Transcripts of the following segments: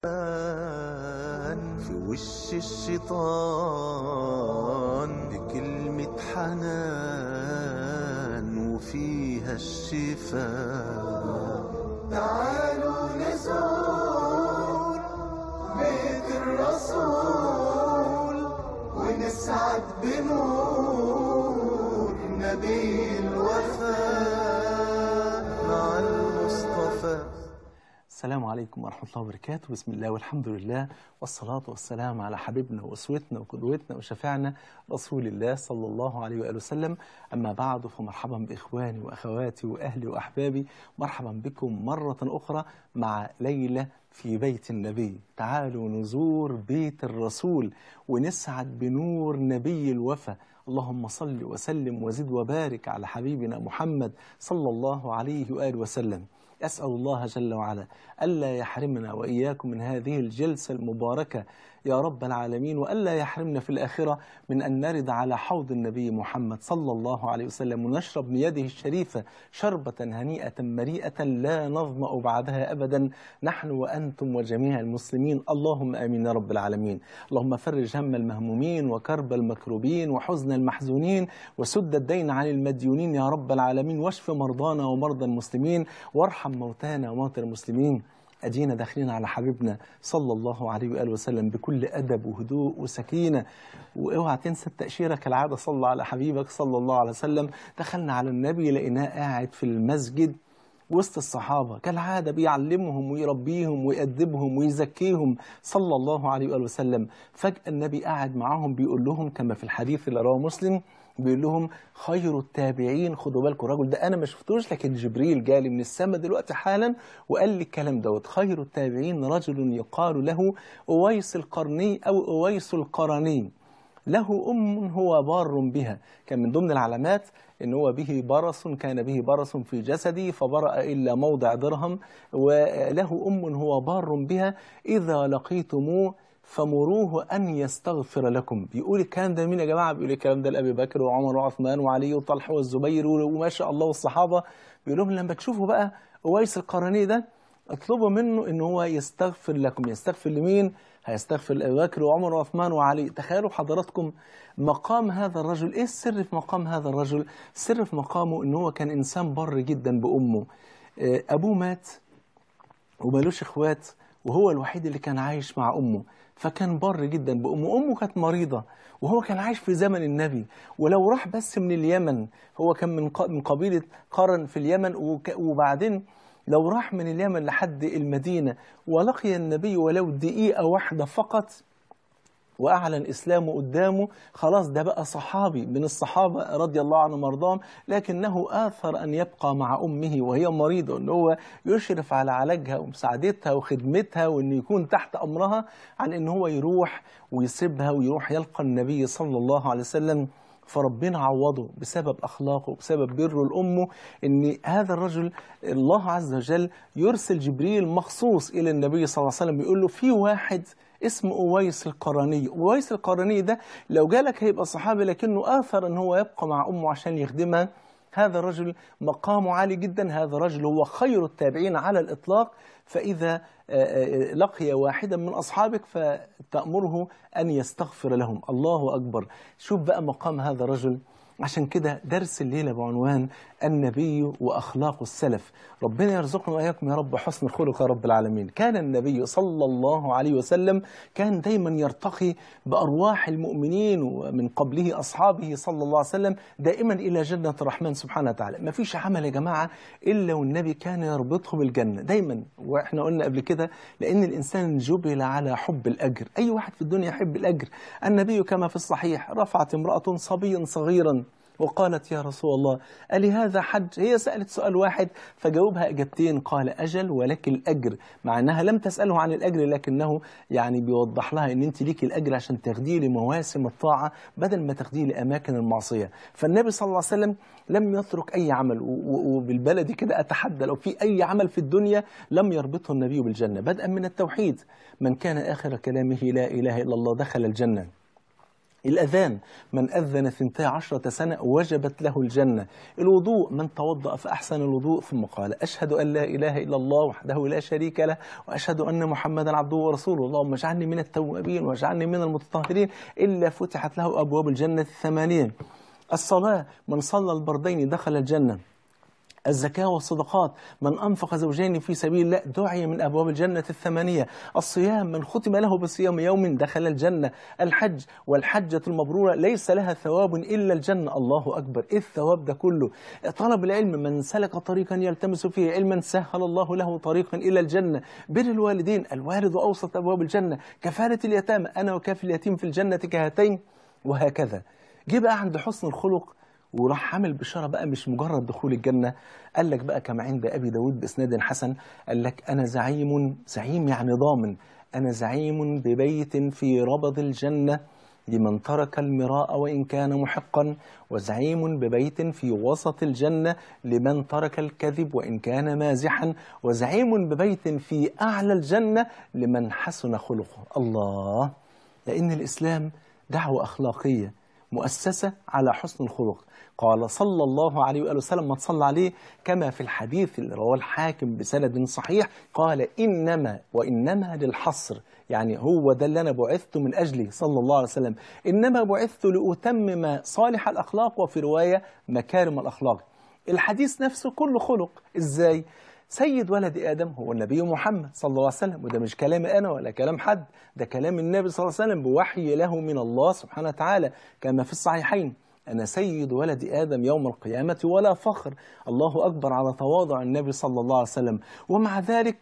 في وش الشيطان بكلمة حنان وفيها الشفاء تعالوا نزور بيت الرسول ونسعد بنور نبي الوفاء مع المصطفى السلام عليكم ورحمة الله وبركاته بسم الله والحمد لله والصلاة والسلام على حبيبنا وأسوتنا وقدوتنا وشفيعنا رسول الله صلى الله عليه وآله وسلم أما بعد فمرحبا بإخواني وأخواتي وأهلي وأحبابي مرحبا بكم مرة أخرى مع ليلة في بيت النبي تعالوا نزور بيت الرسول ونسعد بنور نبي الوفا اللهم صل وسلم وزد وبارك على حبيبنا محمد صلى الله عليه وآله وسلم أسأل الله جل وعلا ألا يحرمنا وإياكم من هذه الجلسة المباركة يا رب العالمين وألا يحرمنا في الآخرة من أن نرد على حوض النبي محمد صلى الله عليه وسلم ونشرب من يده الشريفة شربة هنيئة مريئة لا نظمأ بعدها أبدا نحن وأنتم وجميع المسلمين اللهم آمين يا رب العالمين اللهم فرج هم المهمومين وكرب المكروبين وحزن المحزونين وسد الدين عن المديونين يا رب العالمين واشف مرضانا ومرضى المسلمين وارحم موتانا وموتى المسلمين أدينا داخلين على حبيبنا صلى الله عليه وآله وسلم بكل أدب وهدوء وسكينة واوعى تنسى التأشيرة كالعادة صلى على حبيبك صلى الله عليه وسلم دخلنا على النبي لقيناه قاعد في المسجد وسط الصحابة كالعادة بيعلمهم ويربيهم ويأدبهم ويزكيهم صلى الله عليه وآله وسلم فجأة النبي قاعد معاهم بيقول لهم كما في الحديث اللي رواه مسلم بيقول لهم خير التابعين خدوا بالكم الراجل ده انا ما شفتوش لكن جبريل جالي من السماء دلوقتي حالا وقال لي الكلام دوت خير التابعين رجل يقال له اويس القرني او اويس القرني له ام هو بار بها كان من ضمن العلامات ان هو به برص كان به برص في جسدي فبرأ الا موضع درهم وله ام هو بار بها اذا لقيتموه فمروه أن يستغفر لكم بيقول الكلام ده مين يا جماعة بيقول الكلام ده لأبي بكر وعمر وعثمان وعلي وطلحة والزبير وما شاء الله والصحابة بيقول لهم لما تشوفوا بقى أويس القرني ده اطلبوا منه ان هو يستغفر لكم يستغفر لمين هيستغفر لأبي بكر وعمر وعثمان وعلي تخيلوا حضراتكم مقام هذا الرجل ايه السر في مقام هذا الرجل السر في مقامه ان هو كان انسان بر جدا بامه ابوه مات ومالوش اخوات وهو الوحيد اللي كان عايش مع امه فكان بر جدا بأمه أمه كانت مريضة وهو كان عايش في زمن النبي ولو راح بس من اليمن هو كان من من قبيلة قرن في اليمن وبعدين لو راح من اليمن لحد المدينة ولقي النبي ولو دقيقة واحدة فقط وأعلن إسلامه قدامه خلاص ده بقى صحابي من الصحابة رضي الله عنهم وارضاهم لكنه آثر أن يبقى مع أمه وهي مريضة أن هو يشرف على علاجها ومساعدتها وخدمتها وأن يكون تحت أمرها عن أن هو يروح ويسيبها ويروح يلقى النبي صلى الله عليه وسلم فربنا عوضه بسبب أخلاقه بسبب بره لأمه أن هذا الرجل الله عز وجل يرسل جبريل مخصوص إلى النبي صلى الله عليه وسلم يقول له في واحد اسمه أويس القرني أويس القرني ده لو جالك هيبقى صحابي لكنه آثر أن هو يبقى مع أمه عشان يخدمها هذا الرجل مقامه عالي جدا هذا الرجل هو خير التابعين على الإطلاق فإذا لقي واحدا من أصحابك فتأمره أن يستغفر لهم الله أكبر شوف بقى مقام هذا الرجل عشان كده درس الليلة بعنوان النبي وأخلاق السلف ربنا يرزقنا وإياكم يا رب حسن الخلق يا رب العالمين كان النبي صلى الله عليه وسلم كان دايما يرتقي بأرواح المؤمنين ومن قبله أصحابه صلى الله عليه وسلم دائما إلى جنة الرحمن سبحانه وتعالى ما فيش عمل يا جماعة إلا والنبي كان يربطه بالجنة دايما وإحنا قلنا قبل كده لأن الإنسان جبل على حب الأجر أي واحد في الدنيا يحب الأجر النبي كما في الصحيح رفعت امرأة صبيا صغيرا وقالت يا رسول الله ألي هذا حج هي سألت سؤال واحد فجاوبها إجابتين قال أجل ولك الأجر مع أنها لم تسأله عن الأجر لكنه يعني بيوضح لها أن أنت ليك الأجر عشان تاخديه لمواسم الطاعة بدل ما تاخديه لأماكن المعصية فالنبي صلى الله عليه وسلم لم يترك أي عمل وبالبلدي كده أتحدى لو في أي عمل في الدنيا لم يربطه النبي بالجنة بدءا من التوحيد من كان آخر كلامه لا إله إلا الله دخل الجنة الأذان من أذن ثنتي عشرة سنة وجبت له الجنة الوضوء من توضأ فأحسن الوضوء ثم قال أشهد أن لا إله إلا الله وحده لا شريك له وأشهد أن محمدا عبده ورسوله اللهم اجعلني من التوابين واجعلني من المتطهرين إلا فتحت له أبواب الجنة الثمانية الصلاة من صلى البردين دخل الجنة الزكاة والصدقات من أنفق زوجين في سبيل الله دعي من أبواب الجنة الثمانية الصيام من ختم له بصيام يوم دخل الجنة الحج والحجة المبرورة ليس لها ثواب إلا الجنة الله أكبر إيه الثواب ده كله طلب العلم من سلك طريقا يلتمس فيه علما سهل الله له طريقا إلى الجنة بر الوالدين الوالد أوسط أبواب الجنة كفالة اليتامى أنا وكافل اليتيم في الجنة كهاتين وهكذا جه بقى عند حسن الخلق وراح عامل بشارة بقى مش مجرد دخول الجنة قال لك بقى كما عند أبي داود بإسناد حسن قال لك أنا زعيم زعيم يعني ضامن أنا زعيم ببيت في ربض الجنة لمن ترك المراء وإن كان محقا وزعيم ببيت في وسط الجنة لمن ترك الكذب وإن كان مازحا وزعيم ببيت في أعلى الجنة لمن حسن خلقه الله لأن الإسلام دعوة أخلاقية مؤسسة على حسن الخلق قال صلى الله عليه وآله وسلم ما تصلى عليه كما في الحديث اللي رواه الحاكم بسند صحيح قال إنما وإنما للحصر يعني هو ده اللي أنا بعثت من أجله صلى الله عليه وسلم إنما بعثت لأتمم صالح الأخلاق وفي رواية مكارم الأخلاق الحديث نفسه كله خلق إزاي؟ سيد ولد آدم هو النبي محمد صلى الله عليه وسلم وده مش كلامي أنا ولا كلام حد ده كلام النبي صلى الله عليه وسلم بوحي له من الله سبحانه وتعالى كما في الصحيحين أنا سيد ولد آدم يوم القيامة ولا فخر الله أكبر على تواضع النبي صلى الله عليه وسلم ومع ذلك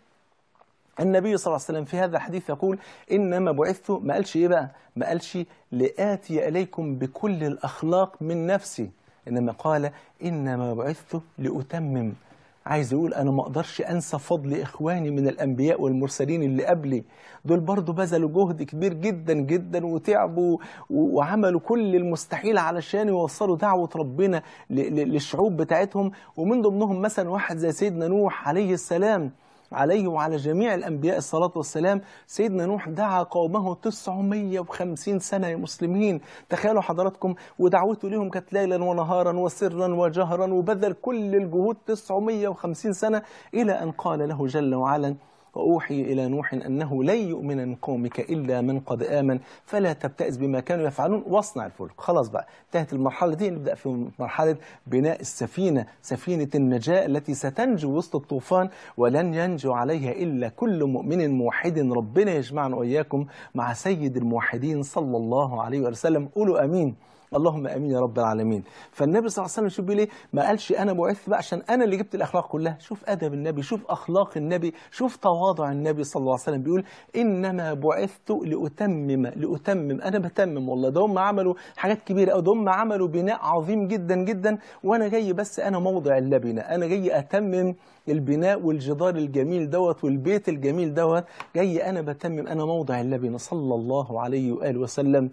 النبي صلى الله عليه وسلم في هذا الحديث يقول إنما بعثت ما قالش إيه بقى ما قالش لآتي إليكم بكل الأخلاق من نفسي إنما قال إنما بعثت لأتمم عايز يقول أنا ما أقدرش أنسى فضل إخواني من الأنبياء والمرسلين اللي قبلي دول برضو بذلوا جهد كبير جدا جدا وتعبوا و- وعملوا كل المستحيل علشان يوصلوا دعوة ربنا ل- ل- للشعوب بتاعتهم ومن ضمنهم مثلا واحد زي سيدنا نوح عليه السلام عليه وعلى جميع الأنبياء الصلاة والسلام سيدنا نوح دعا قومه 950 سنة يا مسلمين تخيلوا حضراتكم ودعوته لهم كانت ليلا ونهارا وسرا وجهرا وبذل كل الجهود 950 سنة إلى أن قال له جل وعلا وأوحي إلى نوح أنه لن يؤمن من قومك إلا من قد آمن فلا تبتئس بما كانوا يفعلون واصنع الفلك خلاص بقى انتهت المرحلة دي نبدأ في مرحلة بناء السفينة سفينة النجاة التي ستنجو وسط الطوفان ولن ينجو عليها إلا كل مؤمن موحد ربنا يجمعنا وإياكم مع سيد الموحدين صلى الله عليه وسلم قولوا أمين اللهم امين يا رب العالمين فالنبي صلى الله عليه وسلم شوف بيقول ايه ما قالش انا بعثت بقى عشان انا اللي جبت الاخلاق كلها شوف ادب النبي شوف اخلاق النبي شوف تواضع النبي صلى الله عليه وسلم بيقول انما بعثت لاتمم لاتمم انا بتمم والله ده هم عملوا حاجات كبيره قوي ده هم عملوا بناء عظيم جدا جدا وانا جاي بس انا موضع اللبنه انا جاي اتمم البناء والجدار الجميل دوت والبيت الجميل دوت جاي انا بتمم انا موضع اللبنه صلى الله عليه واله وسلم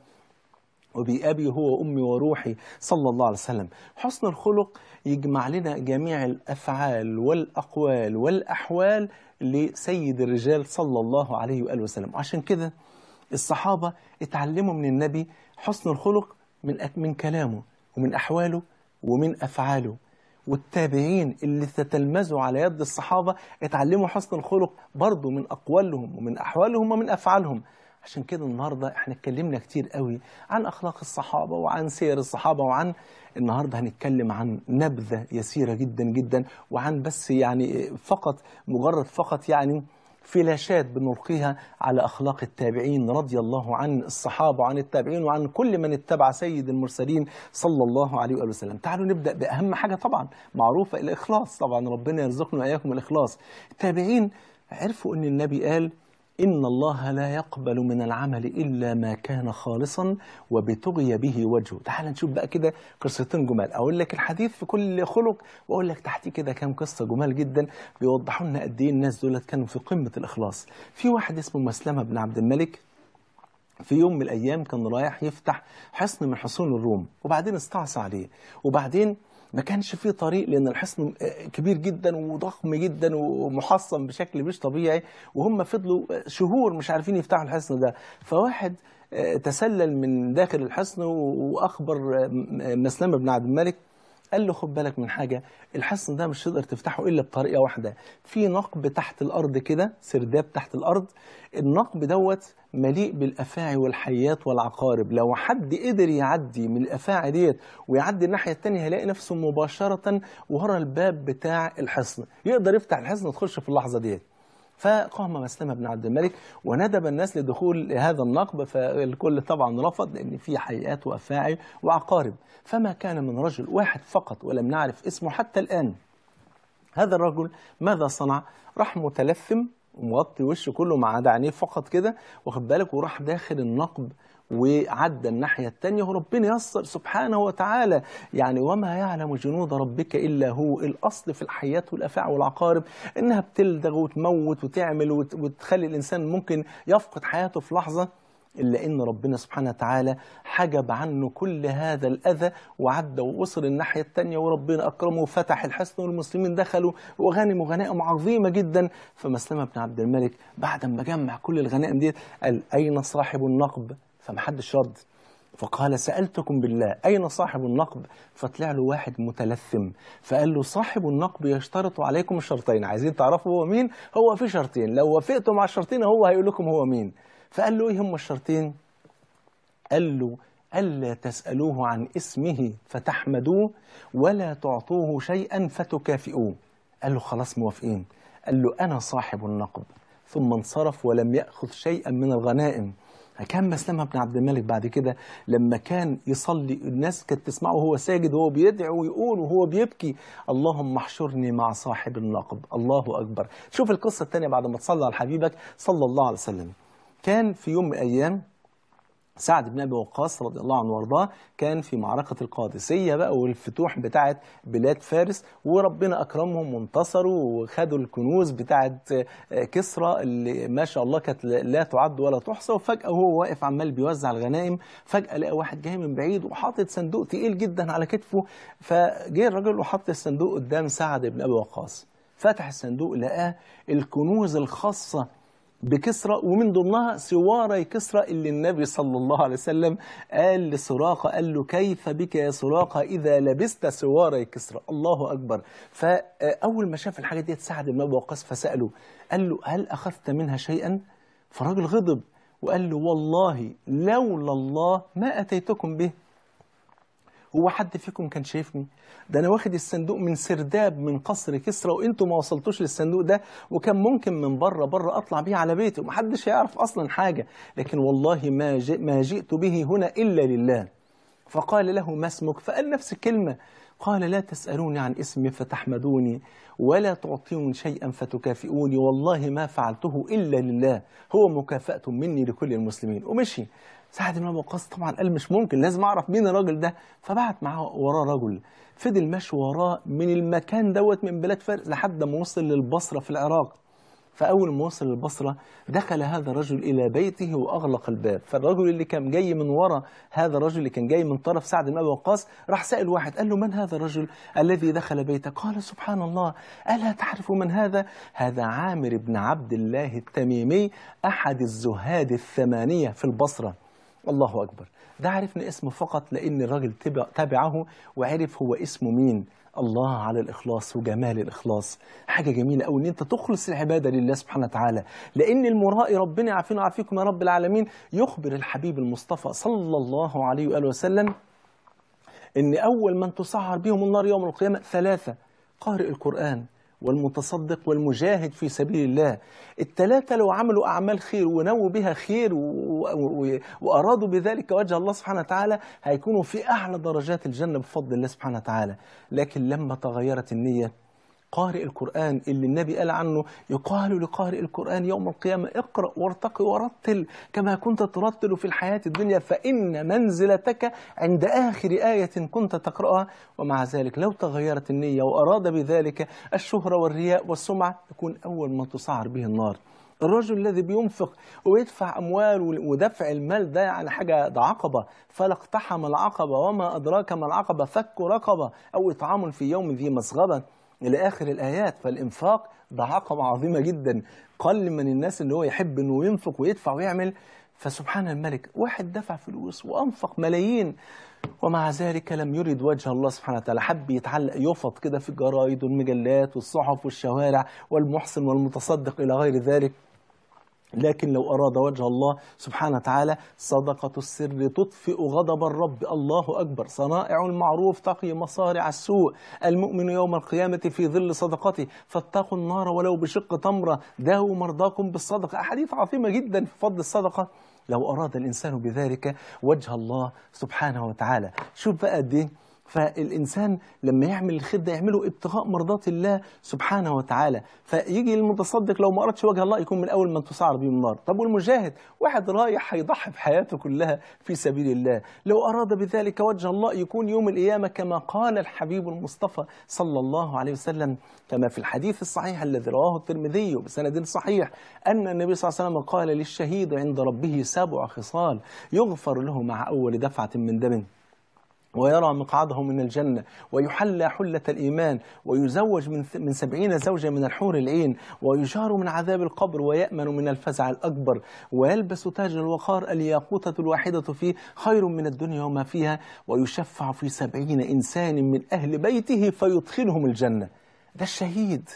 وبأبي هو وأمي وروحي صلى الله عليه وسلم حسن الخلق يجمع لنا جميع الأفعال والأقوال والأحوال لسيد الرجال صلى الله عليه وآله وسلم عشان كده الصحابة اتعلموا من النبي حسن الخلق من أك- من كلامه ومن أحواله ومن أفعاله والتابعين اللي تتلمذوا على يد الصحابة اتعلموا حسن الخلق برضه من أقوالهم ومن أحوالهم ومن أفعالهم عشان كده النهاردة احنا اتكلمنا كتير قوي عن أخلاق الصحابة وعن سير الصحابة وعن النهاردة هنتكلم عن نبذة يسيرة جدا جدا وعن بس يعني فقط مجرد فقط يعني فلاشات بنلقيها على أخلاق التابعين رضي الله عن الصحابة وعن التابعين وعن كل من اتبع سيد المرسلين صلى الله عليه وآله وسلم تعالوا نبدأ بأهم حاجة طبعا معروفة الإخلاص طبعا ربنا يرزقنا وإياكم الإخلاص التابعين عرفوا أن النبي قال إن الله لا يقبل من العمل إلا ما كان خالصا وبتغي به وجهه تعال نشوف بقى كده قصتين جمال أقول لك الحديث في كل خلق وأقول لك تحتيه كده كام قصة جمال جدا بيوضحوا لنا قد إيه الناس دولت كانوا في قمة الإخلاص في واحد اسمه مسلمة بن عبد الملك في يوم من الأيام كان رايح يفتح حصن من حصون الروم وبعدين استعصى عليه وبعدين ما كانش فيه طريق لأن الحصن كبير جدا وضخم جدا ومحصن بشكل مش طبيعي وهم فضلوا شهور مش عارفين يفتحوا الحصن ده فواحد آه، تسلل من داخل الحصن و- واخبر آه، م- مسلمه بن عبد الملك قال له خد بالك من حاجة الحصن ده مش تقدر تفتحه إلا بطريقة واحدة في نقب تحت الأرض كده سرداب تحت الأرض النقب دوت مليء بالأفاعي والحيات والعقارب لو حد قدر يعدي من الأفاعي ديت ويعدي الناحية التانية هيلاقي نفسه مباشرة ورا الباب بتاع الحصن يقدر يفتح الحصن وتخش في اللحظة ديت فقام مسلمة بن عبد الملك وندب الناس لدخول هذا النقب فالكل طبعا رفض لأن فيه حيات وأفاعي وعقارب فما كان من رجل واحد فقط ولم نعرف اسمه حتى الآن هذا الرجل ماذا صنع؟ راح متلثم ومغطي وشه كله ما عدا عينيه فقط كده واخد بالك وراح داخل النقب وعدى الناحية التانية وربنا يسر سبحانه وتعالى يعني وما يعلم جنود ربك إلا هو الأصل في الحيات والأفاعي والعقارب إنها بتلدغ وتموت وتعمل وت- وتخلي الإنسان ممكن يفقد حياته في لحظة إلا إن ربنا سبحانه وتعالى حجب عنه كل هذا الأذى وعدى ووصل الناحية التانية وربنا أكرمه وفتح الحصن والمسلمين دخلوا وغنموا غنائم عظيمة جدا فمسلمة بن عبد الملك بعد ما جمع كل الغنائم دي قال أين صاحب النقب فمحدش رد فقال سألتكم بالله أين صاحب النقب فطلع له واحد متلثم فقال له صاحب النقب يشترط عليكم الشرطين عايزين تعرفوا هو مين هو في شرطين لو وافقتم على الشرطين هو هيقول لكم هو مين فقال له ايه هم الشرطين قال له ألا تسألوه عن اسمه فتحمدوه ولا تعطوه شيئا فتكافئوه قال له خلاص موافقين قال له أنا صاحب النقب ثم انصرف ولم يأخذ شيئا من الغنائم كان مسلمة بن عبد الملك بعد كده لما كان يصلي الناس كانت تسمعه وهو ساجد وهو بيدعو ويقول وهو بيبكي اللهم احشرني مع صاحب النقب الله أكبر شوف القصة الثانية بعد ما تصلى على حبيبك صلى الله عليه وسلم كان في يوم من الأيام سعد بن ابي وقاص رضي الله عنه وارضاه كان في معركه القادسيه بقى والفتوح بتاعه بلاد فارس وربنا اكرمهم وانتصروا وخدوا الكنوز بتاعه كسرى اللي ما شاء الله كانت لا تعد ولا تحصى وفجاه وهو واقف عمال بيوزع الغنائم فجاه لقى واحد جاي من بعيد وحاطط صندوق تقيل جدا على كتفه فجه الراجل وحط الصندوق قدام سعد بن ابي وقاص فتح الصندوق لقاه الكنوز الخاصه بكسرى ومن ضمنها سواري كسرى اللي النبي صلى الله عليه وسلم قال لسراقة قال له كيف بك يا سراقة إذا لبست سواري كسرى الله أكبر فأول ما شاف الحاجة دي سعد بن أبي وقاص فسأله قال له هل أخذت منها شيئا فالراجل غضب وقال له والله لولا الله ما أتيتكم به هو حد فيكم كان شايفني ده انا واخد الصندوق من سرداب من قصر كسرى وانتوا ما وصلتوش للصندوق ده وكان ممكن من بره بره اطلع بيه على بيتي ومحدش هيعرف اصلا حاجه لكن والله ما جئ ما جئت به هنا الا لله فقال له ما اسمك فقال نفس الكلمه قال لا تسالوني عن اسمي فتحمدوني ولا تعطيوني شيئا فتكافئوني والله ما فعلته الا لله هو مكافاه مني لكل المسلمين ومشي سعد بن ابي وقاص طبعا قال مش ممكن لازم اعرف مين الراجل ده فبعت معاه وراه رجل فضل ماشي وراه من المكان دوت من بلاد فارس لحد ما وصل للبصره في العراق فأول ما وصل البصرة دخل هذا الرجل إلى بيته وأغلق الباب فالرجل اللي كان جاي من وراء هذا الرجل اللي كان جاي من طرف سعد بن أبي وقاص راح سأل واحد قال له من هذا الرجل الذي دخل بيتك قال سبحان الله ألا تعرف من هذا هذا عامر بن عبد الله التميمي أحد الزهاد الثمانية في البصرة الله أكبر ده عرفنا اسمه فقط لأن الراجل تبع تبعه وعرف هو اسمه مين الله على الإخلاص وجمال الإخلاص حاجة جميلة أوي إن أنت تخلص العبادة لله سبحانه وتعالى لأن المرائي ربنا يعافينا ويعافيكم يا رب العالمين يخبر الحبيب المصطفى صلى الله عليه وآله وسلم إن أول من تسعر بهم النار يوم القيامة ثلاثة قارئ القرآن والمتصدق والمجاهد في سبيل الله الثلاثة لو عملوا أعمال خير ونووا بها خير و... و... وأرادوا بذلك وجه الله سبحانه وتعالى هيكونوا في أعلى درجات الجنة بفضل الله سبحانه وتعالى لكن لما تغيرت النية قارئ القرآن اللي النبي قال عنه يقال لقارئ القرآن يوم القيامة اقرأ وارتقي ورتل كما كنت ترتل في الحياة الدنيا فإن منزلتك عند آخر آية كنت تقرأها ومع ذلك لو تغيرت النية وأراد بذلك الشهرة والرياء والسمعة يكون أول ما تسعر به النار الرجل الذي بينفق ويدفع أموال ودفع المال ده يعني حاجة ده عقبة فلا اقتحم العقبة وما أدراك ما العقبة فك رقبة أو إطعام في يوم ذي مسغبة إلى آخر الآيات فالإنفاق ده عقبة عظيمة جدا قل من الناس اللي هو يحب أنه ينفق ويدفع ويعمل فسبحان الملك واحد دفع فلوس وأنفق ملايين ومع ذلك لم يرد وجه الله سبحانه وتعالى حب يتعلق يفط كده في الجرايد والمجلات والصحف والشوارع والمحسن والمتصدق إلى غير ذلك لكن لو أراد وجه الله سبحانه وتعالى صدقة السر تطفئ غضب الرب الله أكبر صنائع المعروف تقي مصارع السوء المؤمن يوم القيامة في ظل صدقته فاتقوا النار ولو بشق تمرة داووا مرضاكم بالصدقة أحاديث عظيمة جدا في فضل الصدقة لو أراد الإنسان بذلك وجه الله سبحانه وتعالى شوف بقى قد إيه فالإنسان لما يعمل الخير ده يعمله ابتغاء مرضات الله سبحانه وتعالى فيجي المتصدق لو ما أردش وجه الله يكون من أول من تسعر به النار طب والمجاهد واحد رايح هيضحي بحياته كلها في سبيل الله لو أراد بذلك وجه الله يكون يوم القيامة كما قال الحبيب المصطفى صلى الله عليه وسلم كما في الحديث الصحيح الذي رواه الترمذي بسند صحيح أن النبي صلى الله عليه وسلم قال للشهيد عند ربه سبع خصال يغفر له مع أول دفعة من دم ويرى مقعده من الجنة ويحلى حلة الإيمان ويزوج من من سبعين زوجة من الحور العين ويجار من عذاب القبر ويأمن من الفزع الأكبر ويلبس تاج الوقار الياقوتة الواحدة فيه خير من الدنيا وما فيها ويشفع في سبعين إنسان من أهل بيته فيدخلهم الجنة ده الشهيد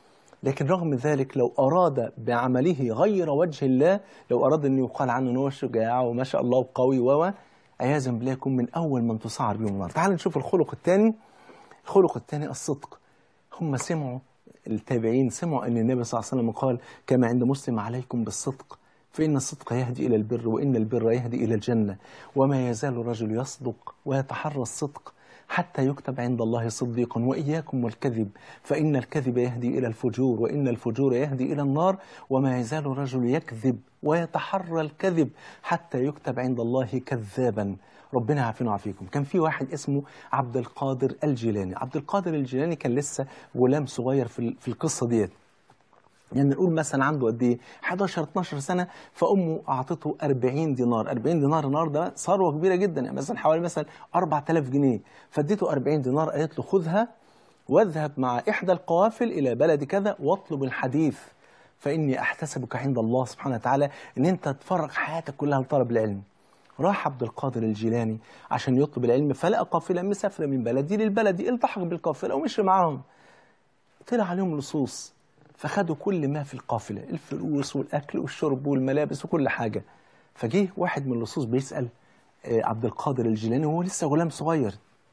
لكن رغم ذلك لو أراد بعمله غير وجه الله لو أراد أن يقال عنه أنه شجاع وما شاء الله قوي و عياذا بالله يكون من أول من تسعر بهم النار تعال نشوف الخلق الثاني الخلق الثاني الصدق هم سمعوا التابعين سمعوا أن النبي صلى الله عليه وسلم قال كما عند مسلم عليكم بالصدق فإن الصدق يهدي إلى البر وإن البر يهدي إلى الجنة وما يزال الرجل يصدق ويتحرى الصدق حتى يكتب عند الله صديقا وإياكم والكذب فإن الكذب يهدي إلى الفجور وإن الفجور يهدي إلى النار وما يزال الرجل يكذب ويتحرى الكذب حتى يكتب عند الله كذابا ربنا يعافينا ويعافيكم كان في واحد اسمه عبد القادر الجيلاني عبد القادر الجيلاني كان لسه غلام صغير في في القصة ديت يعني نقول مثلا عنده قد ايه 11 12 سنه فامه اعطته 40 دينار 40 دينار النهارده ثروه كبيره جدا يعني مثلا حوالي مثلا 4000 جنيه فاديته 40 دينار قالت له خذها واذهب مع احدى القوافل الى بلد كذا واطلب الحديث فاني احتسبك عند الله سبحانه وتعالى ان انت تفرغ حياتك كلها لطلب العلم راح عبد القادر الجيلاني عشان يطلب العلم فلقى قافله مسافره من بلدي للبلد التحق بالقافله ومشي معاهم طلع عليهم لصوص فخدوا كل ما في القافلة الفلوس والأكل والشرب والملابس وكل حاجة فجه واحد من اللصوص بيسأل عبد القادر الجيلاني وهو لسه غلام صغير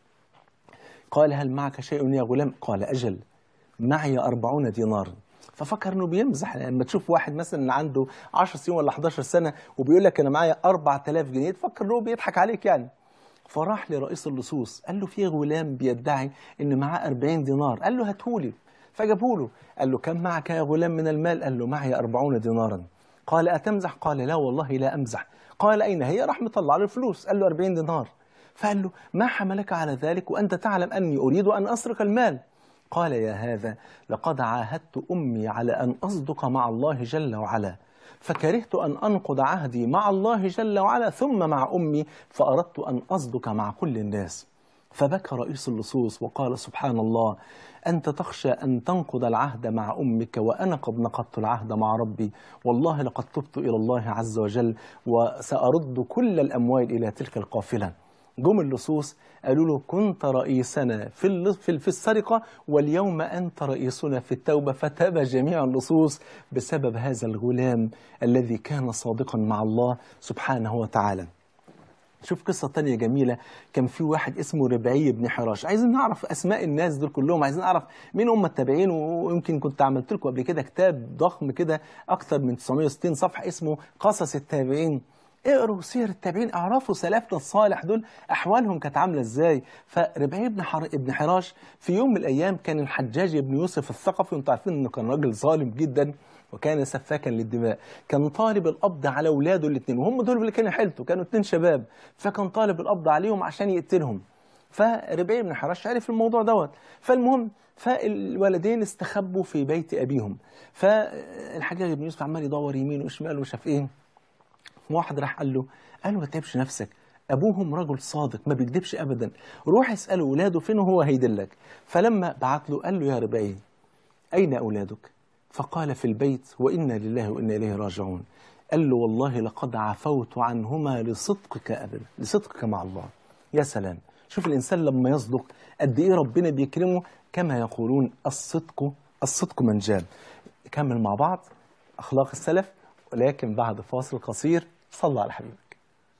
قال هل معك شيء يا غلام قال أجل معي أربعون دينار ففكر انه بيمزح لما تشوف واحد مثلا عنده 10 سنين ولا 11 سنه وبيقول لك انا معايا 4000 جنيه تفكر انه بيضحك عليك يعني فراح لرئيس اللصوص قال له في غلام بيدعي ان معاه 40 دينار قال له هاتهولي فجابوا له قال له كم معك يا غلام من المال قال له معي أربعون دينارا قال أتمزح قال لا والله لا أمزح قال أين هي راح مطلع له الفلوس قال له 40 دينار فقال له ما حملك على ذلك وأنت تعلم أني أريد أن أسرق المال قال يا هذا لقد عاهدت أمي على أن أصدق مع الله جل وعلا فكرهت أن أنقض عهدي مع الله جل وعلا ثم مع أمي فأردت أن أصدق مع كل الناس فبكى رئيس اللصوص وقال سبحان الله أنت تخشى أن تنقض العهد مع أمك وأنا قد نقضت العهد مع ربي والله لقد تبت إلى الله عز وجل وسأرد كل الأموال إلى تلك القافلة جم اللصوص قالوا له كنت رئيسنا في في السرقة واليوم أنت رئيسنا في التوبة فتاب جميع اللصوص بسبب هذا الغلام الذي كان صادقا مع الله سبحانه وتعالى شوف قصة تانية جميلة كان في واحد اسمه ربعي بن حراش عايزين نعرف أسماء الناس دول كلهم عايزين نعرف مين هم التابعين ويمكن كنت عملت لكم قبل كده كتاب ضخم كده أكثر من 960 صفحة اسمه قصص التابعين اقروا سير التابعين اعرفوا سلفنا الصالح دول احوالهم كانت عامله ازاي فربعي بن حر... ابن حراش في يوم من الايام كان الحجاج بن يوسف الثقفي وانتم عارفين انه كان راجل ظالم جدا وكان سفاكا للدماء كان طالب القبض على اولاده الاثنين وهم دول اللي كانوا حيلته كانوا اثنين شباب فكان طالب القبض عليهم عشان يقتلهم فربيع بن حراش عرف الموضوع دوت فالمهم فالولدين استخبوا في بيت ابيهم فالحجاج بن يوسف عمال يدور يمين وشمال وشاف ايه واحد راح قال له قال له ما تتعبش نفسك ابوهم رجل صادق ما بيكذبش ابدا روح اساله ولاده فين وهو هيدلك فلما بعت له قال له يا ربعي اين اولادك فقال في البيت وانا لله وانا اليه راجعون قال له والله لقد عفوت عنهما لصدقك ابدا لصدقك مع الله يا سلام شوف الانسان لما يصدق قد ايه ربنا بيكرمه كما يقولون الصدق الصدق منجان كمل مع بعض اخلاق السلف ولكن بعد فاصل قصير صلى على حبيبك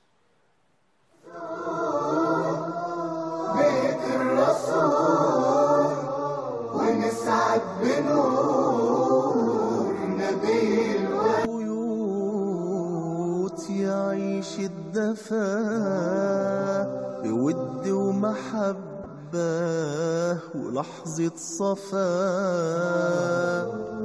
بيت الرسول ونسعد بنور نبي الوحي بيوت يعيش الدفا بود ومحبة ولحظة صفا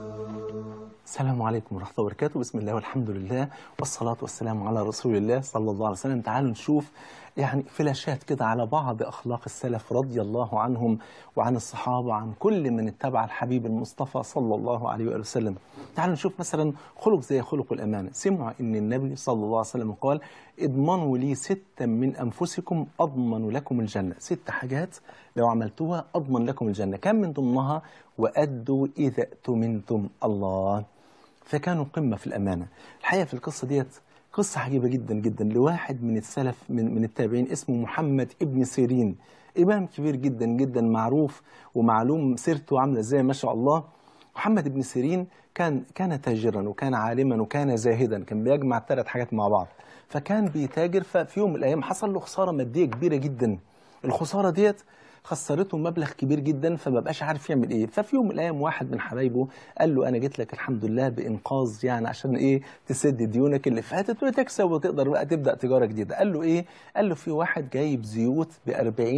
السلام عليكم ورحمة الله وبركاته بسم الله والحمد لله والصلاة والسلام على رسول الله صلى الله عليه وسلم تعالوا نشوف يعني فلاشات كده على بعض أخلاق السلف رضي الله عنهم وعن الصحابة وعن كل من اتبع الحبيب المصطفى صلى الله عليه وآله وسلم تعالوا نشوف مثلا خلق زي خلق الأمانة سمعوا أن النبي صلى الله عليه وسلم قال اضمنوا لي ستا من أنفسكم أضمن لكم الجنة ست حاجات لو عملتوها أضمن لكم الجنة كم من ضمنها وأدوا إذا اؤتمنتم الله فكانوا قمة في الأمانة الحقيقة في القصة ديت قصة عجيبة جدا جدا لواحد من السلف من, من التابعين اسمه محمد ابن سيرين إمام كبير جدا جدا معروف ومعلوم سيرته عاملة ازاي ما شاء الله محمد بن سيرين كان كان تاجرا وكان عالما وكان زاهدا كان بيجمع ثلاث حاجات مع بعض فكان بيتاجر ففي يوم من الأيام حصل له خسارة مادية كبيرة جدا الخسارة ديت خسرته مبلغ كبير جدا فما بقاش عارف يعمل ايه ففي يوم من الايام واحد من حبايبه قال له انا جيت لك الحمد لله بانقاذ يعني عشان ايه تسد ديونك اللي فاتت وتكسب وتقدر بقى تبدا تجاره جديده قال له ايه قال له في واحد جايب زيوت ب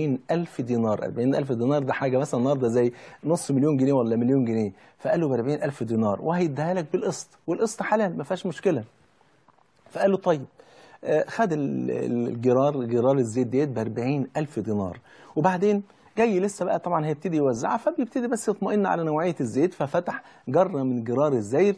ألف دينار 40 ألف دينار ده حاجه مثلا النهارده زي نص مليون جنيه ولا مليون جنيه فقال له ب ألف دينار وهيديها لك بالقسط والقسط حلال ما فيهاش مشكله فقال له طيب آه، خد ال- الجرار جرار الزيت ديت ب ألف دينار وبعدين جاي لسه بقى طبعا هيبتدي يوزعها فبيبتدي بس يطمئن على نوعية الزيت ففتح جرة من جرار الزيت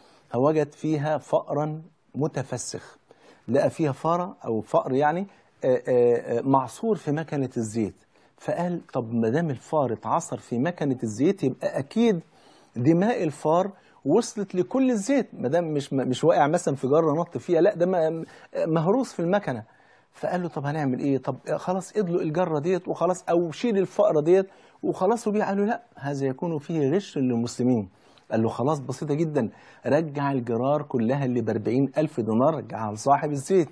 فوجد فيها فأرا متفسخ لقى فيها فأرة أو فأر يعني آه، آه، آه، معصور في مكنة الزيت فقال طب ما دام الفار اتعصر في مكنة الزيت يبقى أكيد دماء الفار وصلت لكل الزيت ما دام مش مش واقع مثلا في جره نط فيها لا ده م- مهروس في المكنه فقال له طب هنعمل ايه طب خلاص ادلق الجره ديت وخلاص او شيل الفقره ديت وخلاص وبيع قال له لا هذا يكون فيه غش للمسلمين قال له خلاص بسيطه جدا رجع الجرار كلها اللي ب ألف دينار رجعها لصاحب الزيت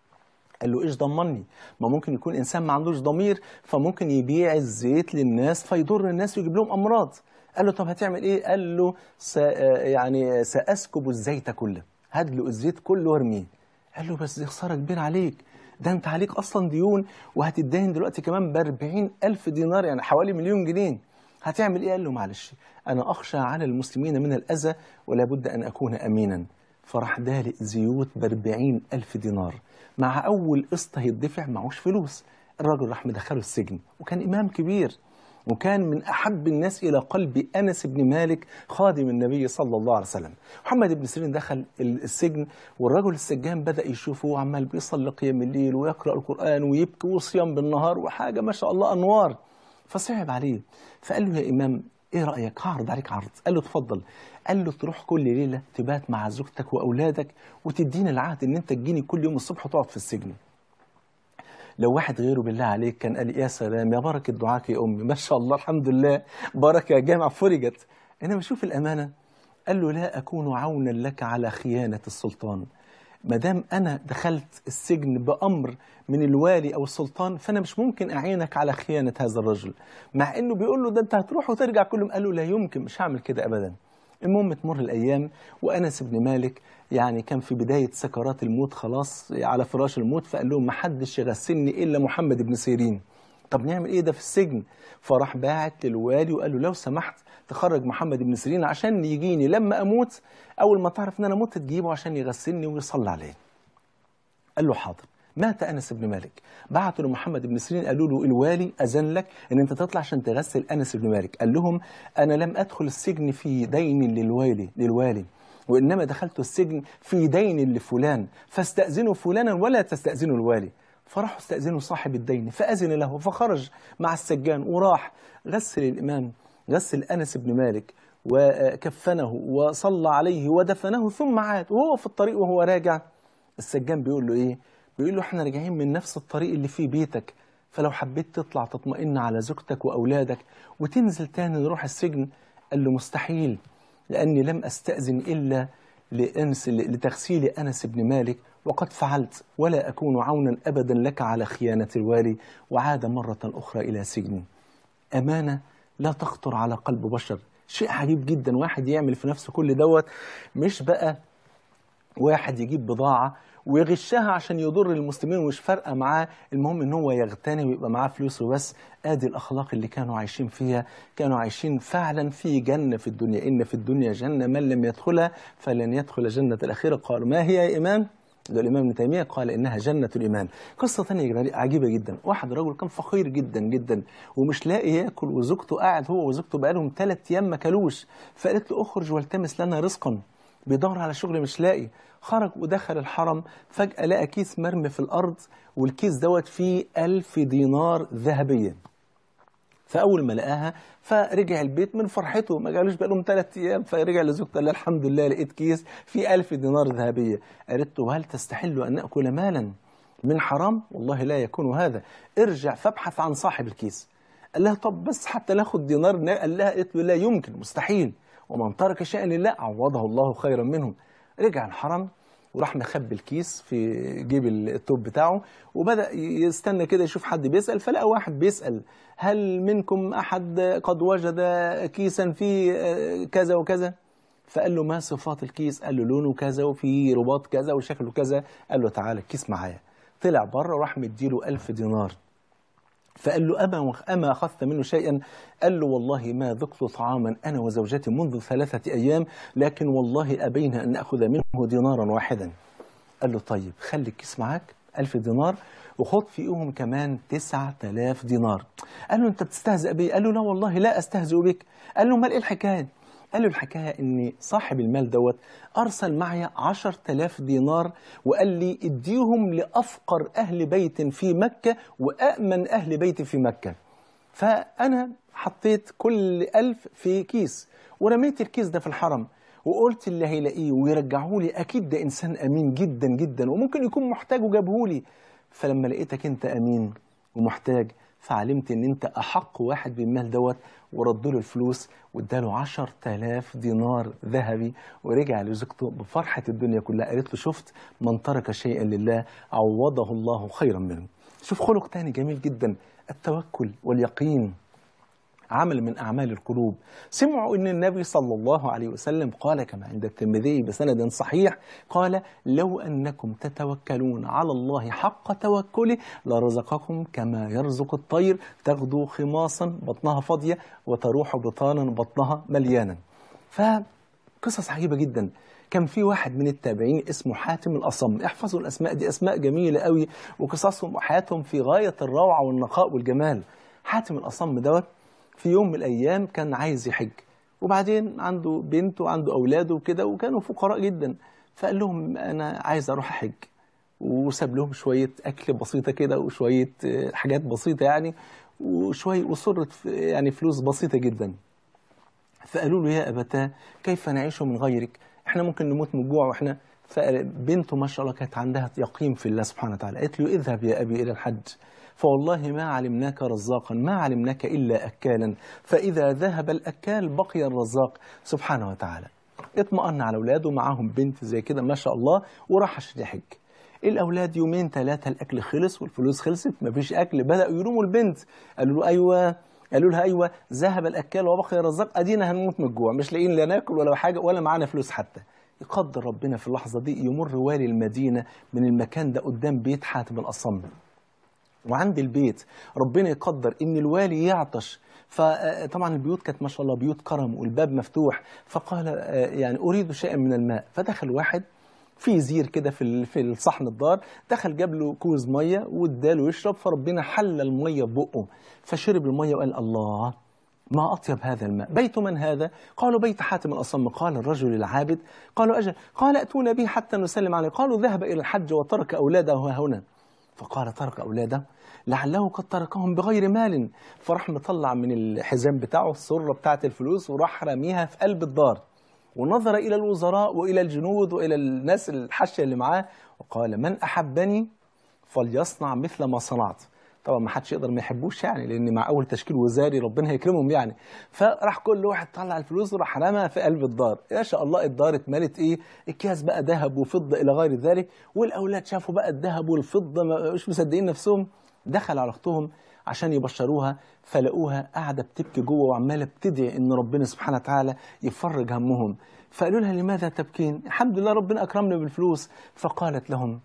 قال له ايش ضمني ما ممكن يكون انسان ما عندوش ضمير فممكن يبيع الزيت للناس فيضر الناس ويجيب لهم امراض قال له طب هتعمل ايه قال له س... يعني ساسكب الزيت كله هدلق الزيت كله وارميه قال له بس دي خساره كبيره عليك ده انت عليك اصلا ديون وهتدين دلوقتي كمان ب ألف دينار يعني حوالي مليون جنيه هتعمل ايه قال له معلش انا اخشى على المسلمين من الاذى ولا بد ان اكون امينا فراح دالق زيوت بأربعين ألف دينار مع أول قسط هيدفع معهوش فلوس الراجل راح مدخله السجن وكان إمام كبير وكان من أحب الناس إلى قلب أنس بن مالك خادم النبي صلى الله عليه وسلم محمد بن سيرين دخل ال- السجن والرجل السجان بدأ يشوفه وعمال بيصلي قيام الليل ويقرأ القرآن ويبكي وصيام بالنهار وحاجة ما شاء الله أنوار فصعب عليه فقال له يا إمام ايه رايك هعرض عليك عرض قال له اتفضل قال له تروح كل ليله تبات مع زوجتك واولادك وتديني العهد ان انت تجيني كل يوم الصبح وتقعد في السجن لو واحد غيره بالله عليك كان قال يا سلام يا بركه دعاك يا امي ما شاء الله الحمد لله بركه يا جامع فرجت انما شوف الامانه قال له لا اكون عونا لك على خيانه السلطان ما دام انا دخلت السجن بامر من الوالي او السلطان فانا مش ممكن اعينك على خيانه هذا الرجل مع انه بيقول له ده انت هتروح وترجع كل يوم قال له لا يمكن مش هعمل كده ابدا المهم تمر الايام وانس بن مالك يعني كان في بدايه سكرات الموت خلاص على فراش الموت فقال لهم ما حدش يغسلني الا محمد بن سيرين طب نعمل ايه ده في السجن فراح باعت للوالي وقال له لو سمحت تخرج محمد بن سيرين عشان يجيني لما اموت اول ما تعرف ان انا مت تجيبه عشان يغسلني ويصلي عليه قال له حاضر مات انس بن مالك بعتوا لمحمد بن سيرين قالوا له الوالي اذن لك ان انت تطلع عشان تغسل انس بن مالك قال لهم انا لم ادخل السجن في دين للوالي للوالي وانما دخلت السجن في دين لفلان فاستاذنوا فلانا ولا تستاذنوا الوالي فراحوا استأذنوا صاحب الدين فأذن له فخرج مع السجان وراح غسل الإمام غسل أنس بن مالك وكفنه وصلى عليه ودفنه ثم عاد وهو في الطريق وهو راجع السجان بيقول له إيه بيقول له احنا راجعين من نفس الطريق اللي فيه بيتك فلو حبيت تطلع تطمئن على زوجتك وأولادك وتنزل تاني نروح السجن قال له مستحيل لأني لم أستأذن إلا لأنس لتغسيل أنس بن مالك وقد فعلت ولا أكون عونا أبدا لك على خيانة الوالي وعاد مرة أخرى إلى سجني أمانة لا تخطر على قلب بشر شيء عجيب جدا واحد يعمل في نفسه كل دوت مش بقى واحد يجيب بضاعة ويغشها عشان يضر المسلمين ومش فارقه معاه المهم ان هو يغتني ويبقى معاه فلوس وبس ادي الاخلاق اللي كانوا عايشين فيها كانوا عايشين فعلا في جنه في الدنيا ان في الدنيا جنه من لم يدخلها فلن يدخل جنه الاخره قالوا ما هي يا امام ده الامام ابن تيميه قال انها جنه الايمان قصه ثانيه عجيبه جدا واحد رجل كان فقير جدا جدا ومش لاقي ياكل وزوجته قاعد هو وزوجته بقالهم ثلاث ايام ما كلوش فقالت له اخرج والتمس لنا رزقا بيدور على شغل مش لاقي خرج ودخل الحرم فجأة لقى كيس مرمي في الأرض والكيس دوت فيه ألف دينار ذهبية فأول ما لقاها فرجع البيت من فرحته ما قالوش بقالهم ثلاث أيام فرجع لزوجته قال لها الحمد لله لقيت كيس فيه ألف دينار ذهبية قالت له هل تستحل أن نأكل مالا من حرام والله لا يكون هذا ارجع فابحث عن صاحب الكيس قال لها طب بس حتى ناخد دينار قال لها قالت له لا يمكن مستحيل ومن ترك شيئا لله عوضه الله خيرا منه رجع الحرم وراح مخبي الكيس في جيب التوب بتاعه وبدأ يستنى كده يشوف حد بيسأل فلقى واحد بيسأل هل منكم أحد قد وجد كيسا فيه كذا وكذا فقال له ما صفات الكيس قال له لونه كذا وفي رباط كذا وشكله كذا قال له تعالى الكيس معايا طلع بره وراح مديله ألف دينار فقال له أما, أما أخذت منه شيئا قال له والله ما ذقت طعاما أنا وزوجتي منذ ثلاثة أيام لكن والله أبينا أن نأخذ منه دينارا واحدا قال له طيب خلي الكيس معاك ألف دينار وخد فيهم كمان تسعة آلاف دينار قال له أنت بتستهزئ بي قال له لا والله لا أستهزئ بك قال له مال إيه الحكاية قال له الحكاية ان صاحب المال دوت ارسل معي عشر تلاف دينار وقال لي اديهم لافقر اهل بيت في مكة وامن اهل بيت في مكة فانا حطيت كل الف في كيس ورميت الكيس ده في الحرم وقلت اللي هيلاقيه ويرجعه لي اكيد ده انسان امين جدا جدا وممكن يكون محتاج وجابه لي فلما لقيتك انت امين ومحتاج فعلمت ان انت احق واحد بالمال دوت ورد له الفلوس واداله 10000 دينار ذهبي ورجع لزوجته بفرحه الدنيا كلها قالت له شفت من ترك شيئا لله عوضه الله خيرا منه شوف خلق تاني جميل جدا التوكل واليقين عمل من أعمال القلوب سمعوا أن النبي صلى الله عليه وسلم قال كما عند الترمذي بسند صحيح قال لو أنكم تتوكلون على الله حق توكله لرزقكم كما يرزق الطير تغدو خماصا بطنها فاضية وتروح بطانا بطنها مليانا فقصص عجيبة جدا كان في واحد من التابعين اسمه حاتم الأصم احفظوا الأسماء دي أسماء جميلة قوي وقصصهم وحياتهم في غاية الروعة والنقاء والجمال حاتم الأصم دوت في يوم من الأيام كان عايز يحج وبعدين عنده بنت وعنده أولاده وكده وكانوا فقراء جدا فقال لهم أنا عايز أروح أحج وساب لهم شوية أكل بسيطة كده وشوية حاجات بسيطة يعني وشوية وصرت يعني فلوس بسيطة جدا فقالوا له يا أبتاه كيف نعيش من غيرك احنا ممكن نموت من الجوع واحنا فبنته ما شاء الله كانت عندها يقين في الله سبحانه وتعالى قالت له اذهب يا أبي إلى الحج فوالله ما علمناك رزاقا ما علمناك إلا أكالا فإذا ذهب الأكال بقي الرزاق سبحانه وتعالى اطمأن على أولاده معاهم بنت زي كده ما شاء الله وراح عشان يحج الأولاد يومين ثلاثة الأكل خلص والفلوس خلصت مفيش أكل بدأوا يلوموا البنت قالوا له أيوة قالوا لها أيوة ذهب الأكال وبقي الرزاق أدينا هنموت من الجوع مش لاقيين لا ناكل ولا حاجة ولا معانا فلوس حتى يقدر ربنا في اللحظة دي يمر والي المدينة من المكان ده قدام بيت حاتم الأصم وعند البيت ربنا يقدر ان الوالي يعطش فطبعا البيوت كانت ما شاء الله بيوت كرم والباب مفتوح فقال يعني اريد شيئا من الماء فدخل واحد في زير كده في في الصحن الدار دخل جاب له كوز ميه واداله يشرب فربنا حل الميه ببقه فشرب الميه وقال الله ما أطيب هذا الماء بيت من هذا؟ قالوا بيت حاتم الأصم قال الرجل العابد قالوا أجل قال أتونا به حتى نسلم عليه قالوا ذهب إلى الحج وترك أولاده ها هنا فقال ترك أولاده لعله قد تركهم بغير مال فراح مطلع من الحزام بتاعه السرة بتاعت الفلوس وراح رميها في قلب الدار ونظر إلى الوزراء وإلى الجنود وإلى الناس الحاشية اللي معاه وقال من أحبني فليصنع مثل ما صنعت طبعا ما حدش يقدر ما يحبوش يعني لان مع اول تشكيل وزاري ربنا هيكرمهم يعني فراح كل واحد طلع الفلوس وراح رماها في قلب الدار يا شاء الله الدار اتملت ايه اكياس بقى ذهب وفضه الى غير ذلك والاولاد شافوا بقى الذهب والفضه ما- مش مصدقين نفسهم دخل على اختهم عشان يبشروها فلقوها قاعده بتبكي جوه وعماله بتدعي ان ربنا سبحانه وتعالى يفرج همهم فقالوا لها لماذا تبكين الحمد لله ربنا اكرمنا بالفلوس فقالت لهم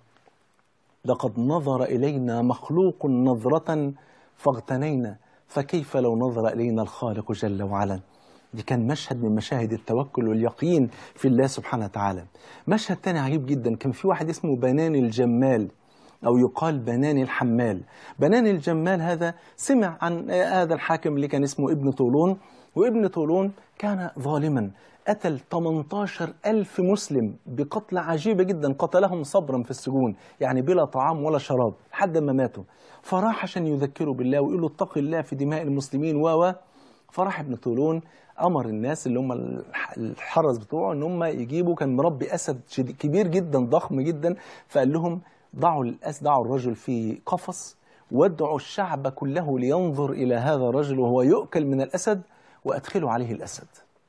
لقد نظر إلينا مخلوق نظرة فاغتنينا فكيف لو نظر إلينا الخالق جل وعلا دي كان مشهد من مشاهد التوكل واليقين في الله سبحانه وتعالى مشهد تاني عجيب جدا كان في واحد اسمه بنان الجمال أو يقال بنان الحمال بنان الجمال هذا سمع عن هذا الحاكم اللي كان اسمه ابن طولون وابن طولون كان ظالما قتل 18 ألف مسلم بقتل عجيبة جدا قتلهم صبرا في السجون يعني بلا طعام ولا شراب لحد ما ماتوا فراح عشان يذكروا بالله ويقولوا اتق الله في دماء المسلمين و و فراح ابن طولون امر الناس اللي هم الح- الحرس بتوعه ان هم يجيبوا كان مربي اسد شديد- كبير جدا ضخم جدا فقال لهم ضعوا الأس ضعوا الرجل في قفص وادعوا الشعب كله لينظر الى هذا الرجل وهو يؤكل من الاسد وادخلوا عليه الاسد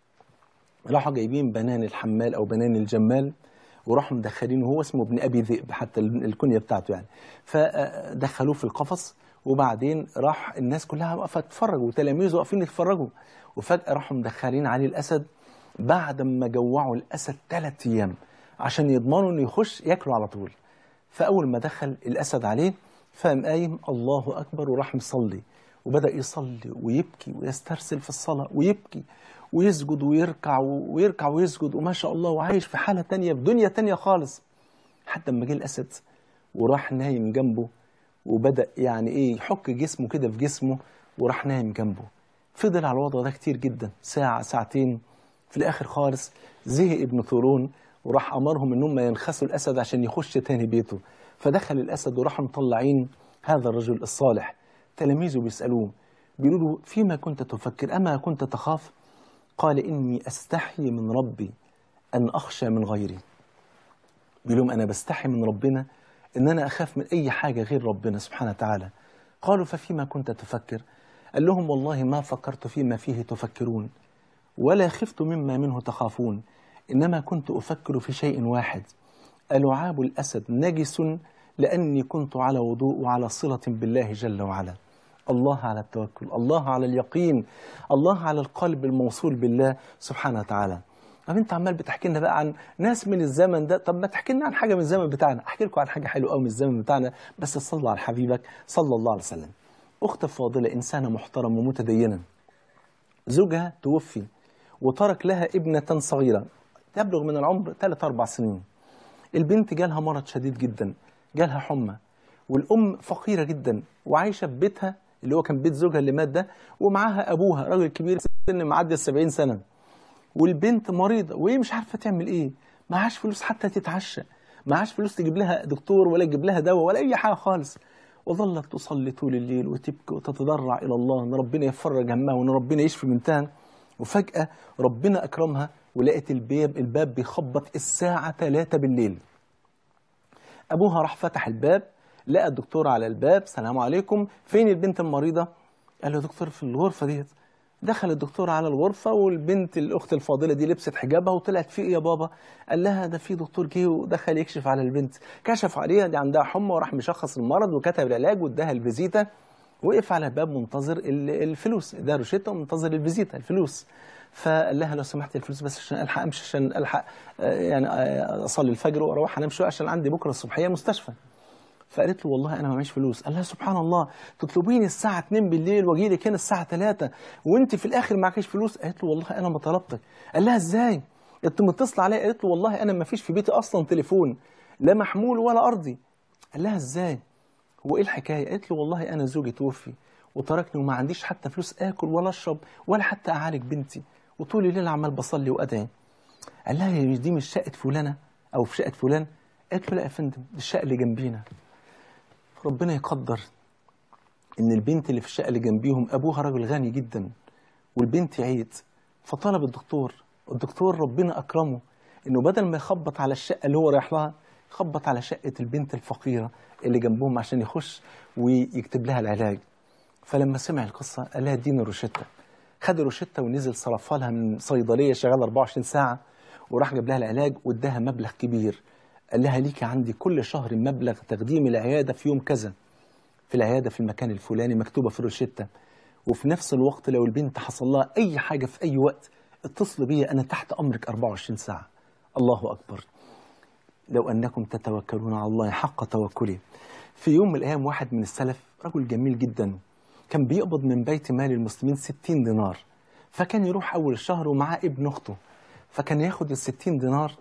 راحوا جايبين بنان الحمال او بنان الجمال وراحوا مدخلينه هو اسمه ابن ابي ذئب حتى الكنيه بتاعته يعني فدخلوه في القفص وبعدين راح الناس كلها واقفه تتفرج وتلاميذه واقفين يتفرجوا وفجاه راحوا مدخلين عليه الاسد بعد ما جوعوا الاسد ثلاث ايام عشان يضمنوا انه يخش ياكله على طول فاول ما دخل الاسد عليه فقام قايم الله اكبر وراح مصلي وبدا يصلي ويبكي ويسترسل في الصلاه ويبكي ويسجد ويركع ويركع ويسجد وما شاء الله وعايش في حاله تانية في دنيا تانية خالص حتى اما جه الاسد وراح نايم جنبه وبدا يعني ايه يحك جسمه كده في جسمه وراح نايم جنبه فضل على الوضع ده كتير جدا ساعه ساعتين في الاخر خالص زهق ابن ثورون وراح امرهم ان هم ينخسوا الاسد عشان يخش تاني بيته فدخل الاسد وراحوا مطلعين هذا الرجل الصالح تلاميذه بيسالوه بيقولوا له فيما كنت تفكر اما كنت تخاف قال اني استحي من ربي ان اخشى من غيري بيقول لهم انا بستحي من ربنا ان انا اخاف من اي حاجه غير ربنا سبحانه وتعالى قالوا ففيما كنت تفكر قال لهم والله ما فكرت فيما فيه تفكرون ولا خفت مما منه تخافون انما كنت افكر في شيء واحد العاب الاسد نجس لاني كنت على وضوء وعلى صله بالله جل وعلا الله على التوكل الله على اليقين الله على القلب الموصول بالله سبحانه وتعالى طب انت عمال بتحكي لنا بقى عن ناس من الزمن ده طب ما تحكي لنا عن حاجه من الزمن بتاعنا احكي لكم عن حاجه حلوه قوي من الزمن بتاعنا بس صلوا على حبيبك صلى الله عليه وسلم اخت فاضله انسانه محترمه ومتدينه زوجها توفي وترك لها ابنه صغيره تبلغ من العمر 3 4 سنين البنت جالها مرض شديد جدا جالها حمى والام فقيره جدا وعايشه في بيتها اللي هو كان بيت زوجها اللي مات ده ومعاها ابوها راجل كبير سن معدي ال 70 سنه والبنت مريضه وهي مش عارفه تعمل ايه معهاش فلوس حتى تتعشى معهاش فلوس تجيب لها دكتور ولا تجيب لها دواء ولا اي حاجه خالص وظلت تصلي طول الليل وتبكي وتتضرع الى الله ان ربنا يفرج همها وان ربنا يشفي بنتها وفجاه ربنا اكرمها ولقت الباب الباب بيخبط الساعه 3 بالليل ابوها راح فتح الباب لقى الدكتور على الباب سلام عليكم فين البنت المريضه قال له يا دكتور في الغرفه ديت دخل الدكتور على الغرفة والبنت الأخت الفاضلة دي لبست حجابها وطلعت في إيه يا بابا؟ قال لها ده في دكتور جه ودخل يكشف على البنت، كشف عليها دي عندها حمى وراح مشخص المرض وكتب العلاج واداها الفيزيتا وقف على الباب منتظر ال- الفلوس، ده روشته ومنتظر الفيزيتا الفلوس. فقال لها لو سمحت الفلوس بس عشان الحق امشي عشان الحق آه، يعني آه، اصلي الفجر واروح انام شويه عشان عندي بكره الصبحيه مستشفى. فقالت له والله انا ما معيش فلوس قال لها سبحان الله تطلبيني الساعه 2 بالليل واجي لك هنا الساعه 3 وانت في الاخر معكيش فلوس قالت له والله انا ما طلبتك قال لها ازاي انت متصله عليا قالت له والله انا ما فيش في بيتي اصلا تليفون لا محمول ولا ارضي قال لها ازاي هو ايه الحكايه قالت له والله انا زوجي توفي وتركني وما عنديش حتى فلوس اكل ولا اشرب ولا حتى اعالج بنتي وطول الليل عمال بصلي وادعي قال لها هي مش دي مش شقه فلانه او في شقه فلان قالت له لا يا فندم دي الشقه اللي جنبينا ربنا يقدر ان البنت اللي في الشقه اللي جنبيهم ابوها راجل غني جدا والبنت عيت فطلب الدكتور الدكتور ربنا اكرمه انه بدل ما يخبط على الشقه اللي هو رايح لها يخبط على شقه البنت الفقيره اللي جنبهم عشان يخش ويكتب لها العلاج فلما سمع القصه قال لها اديني روشته خد الروشته ونزل صرفها لها من صيدليه شغاله 24 ساعه وراح جاب لها العلاج واداها مبلغ كبير قال لها ليكي عندي كل شهر مبلغ تقديم العياده في يوم كذا في العياده في المكان الفلاني مكتوبه في الروشته وفي نفس الوقت لو البنت حصل لها اي حاجه في اي وقت اتصل بيا انا تحت امرك 24 ساعه الله اكبر لو انكم تتوكلون على الله حق توكله في يوم من الايام واحد من السلف رجل جميل جدا كان بيقبض من بيت مال المسلمين 60 دينار فكان يروح اول الشهر ومعاه ابن اخته فكان ياخد ال 60 دينار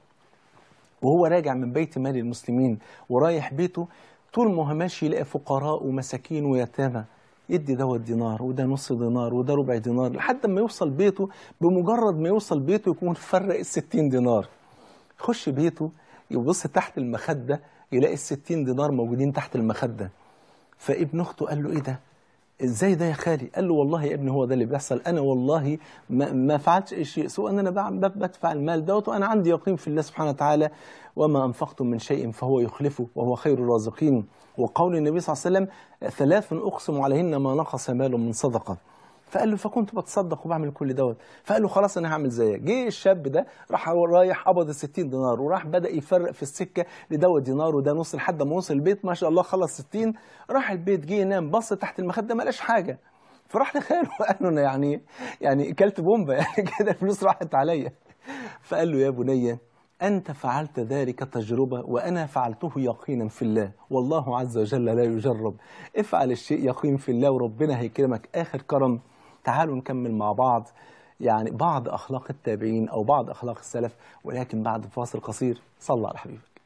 وهو راجع من بيت مال المسلمين ورايح بيته طول ما هو ماشي يلاقي فقراء ومساكين ويتامى يدي دوت دينار وده نص دينار وده ربع دينار لحد ما يوصل بيته بمجرد ما يوصل بيته يكون فرق ال 60 دينار يخش بيته يبص تحت المخدة يلاقي ال 60 دينار موجودين تحت المخدة فابن اخته قال له ايه ده ازاي ده يا خالي قال له والله يا ابني هو ده اللي بيحصل انا والله ما, ما فعلتش اي شيء سوى ان انا بعم- ب- بدفع المال دوت وانا عندي يقين في الله سبحانه وتعالى وما انفقتم من شيء فهو يخلفه وهو خير الرازقين وقول النبي صلى الله عليه وسلم ثلاث اقسم عليهن ما نقص مال من صدقه فقال له فكنت بتصدق وبعمل كل دوت فقال له خلاص انا هعمل زيك جه الشاب ده راح هو رايح قبض ال 60 دينار وراح بدا يفرق في السكه لدوت دينار وده نص لحد ما وصل البيت ما شاء الله خلص 60 راح البيت جه ينام بص تحت المخده ما لقاش حاجه فراح لخاله وقال له انا يعني يعني اكلت بومبا يعني كده الفلوس راحت عليا فقال له يا بني أنت فعلت ذلك تجربة وأنا فعلته يقينا في الله والله عز وجل لا يجرب افعل الشيء يقين في الله وربنا هيكرمك آخر كرم تعالوا نكمل مع بعض يعني بعض أخلاق التابعين أو بعض أخلاق السلف ولكن بعد فاصل قصير صلى على حبيبك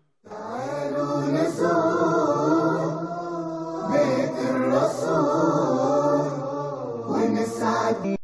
بيت الرسول ونسعد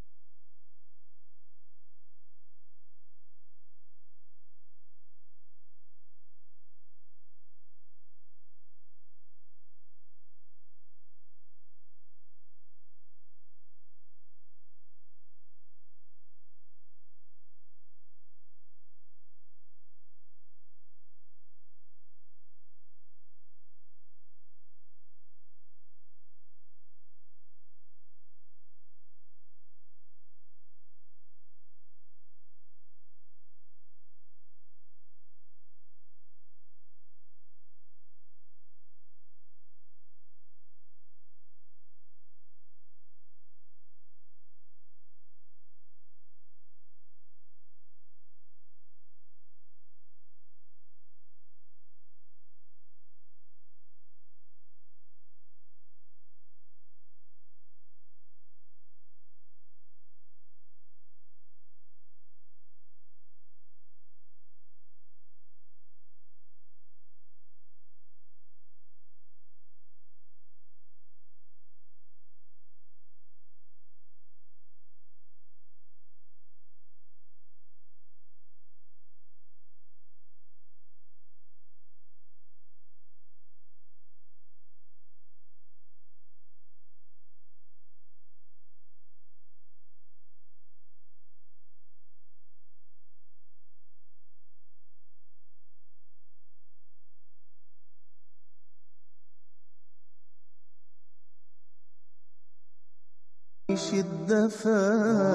عيش الدفا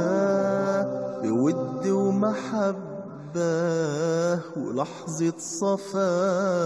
بود ومحبة ولحظة صفا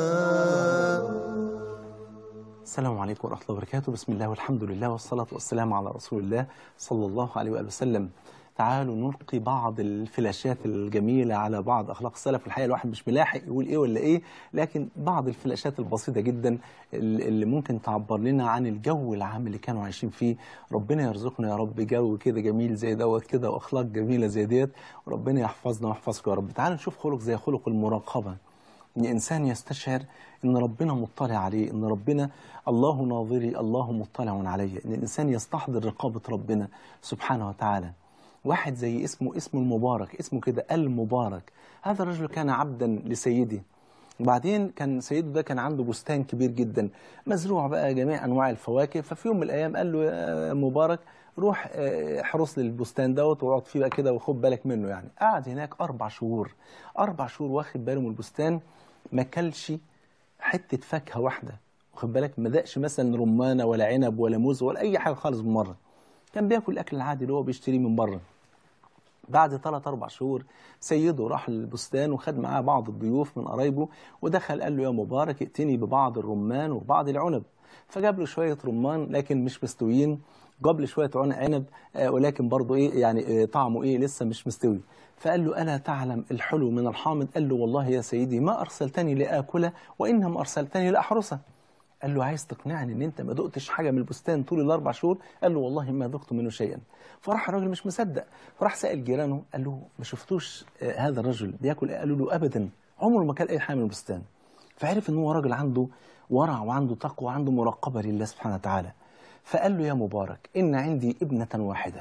السلام عليكم ورحمة الله وبركاته بسم الله والحمد لله والصلاة والسلام على رسول الله صلى الله عليه وآله وسلم تعالوا نلقي بعض الفلاشات الجميلة على بعض أخلاق السلف الحقيقة الواحد مش ملاحق يقول إيه ولا إيه لكن بعض الفلاشات البسيطة جدا اللي ممكن تعبر لنا عن الجو العام اللي كانوا عايشين فيه ربنا يرزقنا يا رب جو كده جميل زي دوت كده وأخلاق جميلة زي ديت وربنا يحفظنا ويحفظكم يا رب تعالوا نشوف خلق زي خلق المراقبة ان انسان يستشعر ان ربنا مطلع عليه ان ربنا الله ناظري الله مطلع علي ان الانسان يستحضر رقابه ربنا سبحانه وتعالى واحد زي اسمه اسمه المبارك اسمه كده المبارك هذا الرجل كان عبدا لسيده وبعدين كان سيده ده كان عنده بستان كبير جدا مزروع بقى جميع انواع الفواكه ففي يوم من الايام قال له يا مبارك روح آه، احرس لي البستان دوت واقعد فيه بقى كده وخد بالك منه يعني قعد هناك اربع شهور اربع شهور واخد باله من البستان ما كلش حته فاكهه واحده واخد بالك ما دقش مثلا رمانه ولا عنب ولا موز ولا اي حاجه خالص من مره كان بياكل الاكل العادي اللي هو بيشتريه من بره بعد ثلاث أربع شهور سيده راح البستان وخد معاه بعض الضيوف من قرايبه ودخل قال له يا مبارك ائتني ببعض الرمان وبعض العنب فجاب له شوية رمان لكن مش مستويين جاب له شوية عن- عنب آه، ولكن برضه إيه يعني آه، طعمه إيه لسه مش مستوي فقال له ألا تعلم الحلو من الحامض قال له والله يا سيدي ما أرسلتني لآكله وإنما أرسلتني لأحرسه قال له عايز تقنعني ان انت ما دقتش حاجه من البستان طول الاربع شهور قال له والله ما ذقت منه شيئا فراح الراجل مش مصدق فراح سال جيرانه قال له ما شفتوش آه، هذا الرجل بياكل ايه قالوا له ابدا عمره ما كان اي حاجه من البستان فعرف ان هو راجل عنده ورع وعنده تقوى وعنده مراقبه لله سبحانه وتعالى فقال له يا مبارك ان عندي ابنه واحده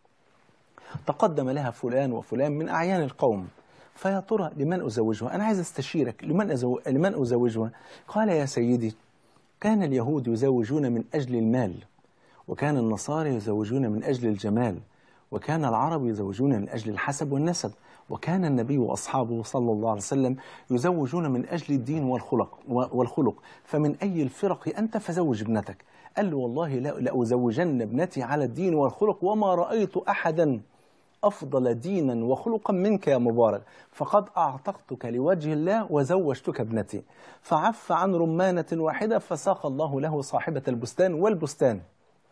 تقدم لها فلان وفلان من أعيان القوم فيا ترى لمن أزوجها أنا عايز استشيرك لمن, أزو... لمن أزوجها قال يا سيدي كان اليهود يزوجون من أجل المال وكان النصارى يزوجون من أجل الجمال وكان العرب يزوجون من أجل الحسب والنسب وكان النبي وأصحابه صلى الله عليه وسلم يزوجون من أجل الدين والخلق والخلق فمن أي الفرق أنت فزوج ابنتك قال له والله لا- لأزوجن ابنتي على الدين والخلق وما رأيت أحدا أفضل دينا وخلقا منك يا مبارك فقد أعتقتك لوجه الله وزوجتك ابنتي فعف عن رمانة واحدة فساق الله له صاحبة البستان والبستان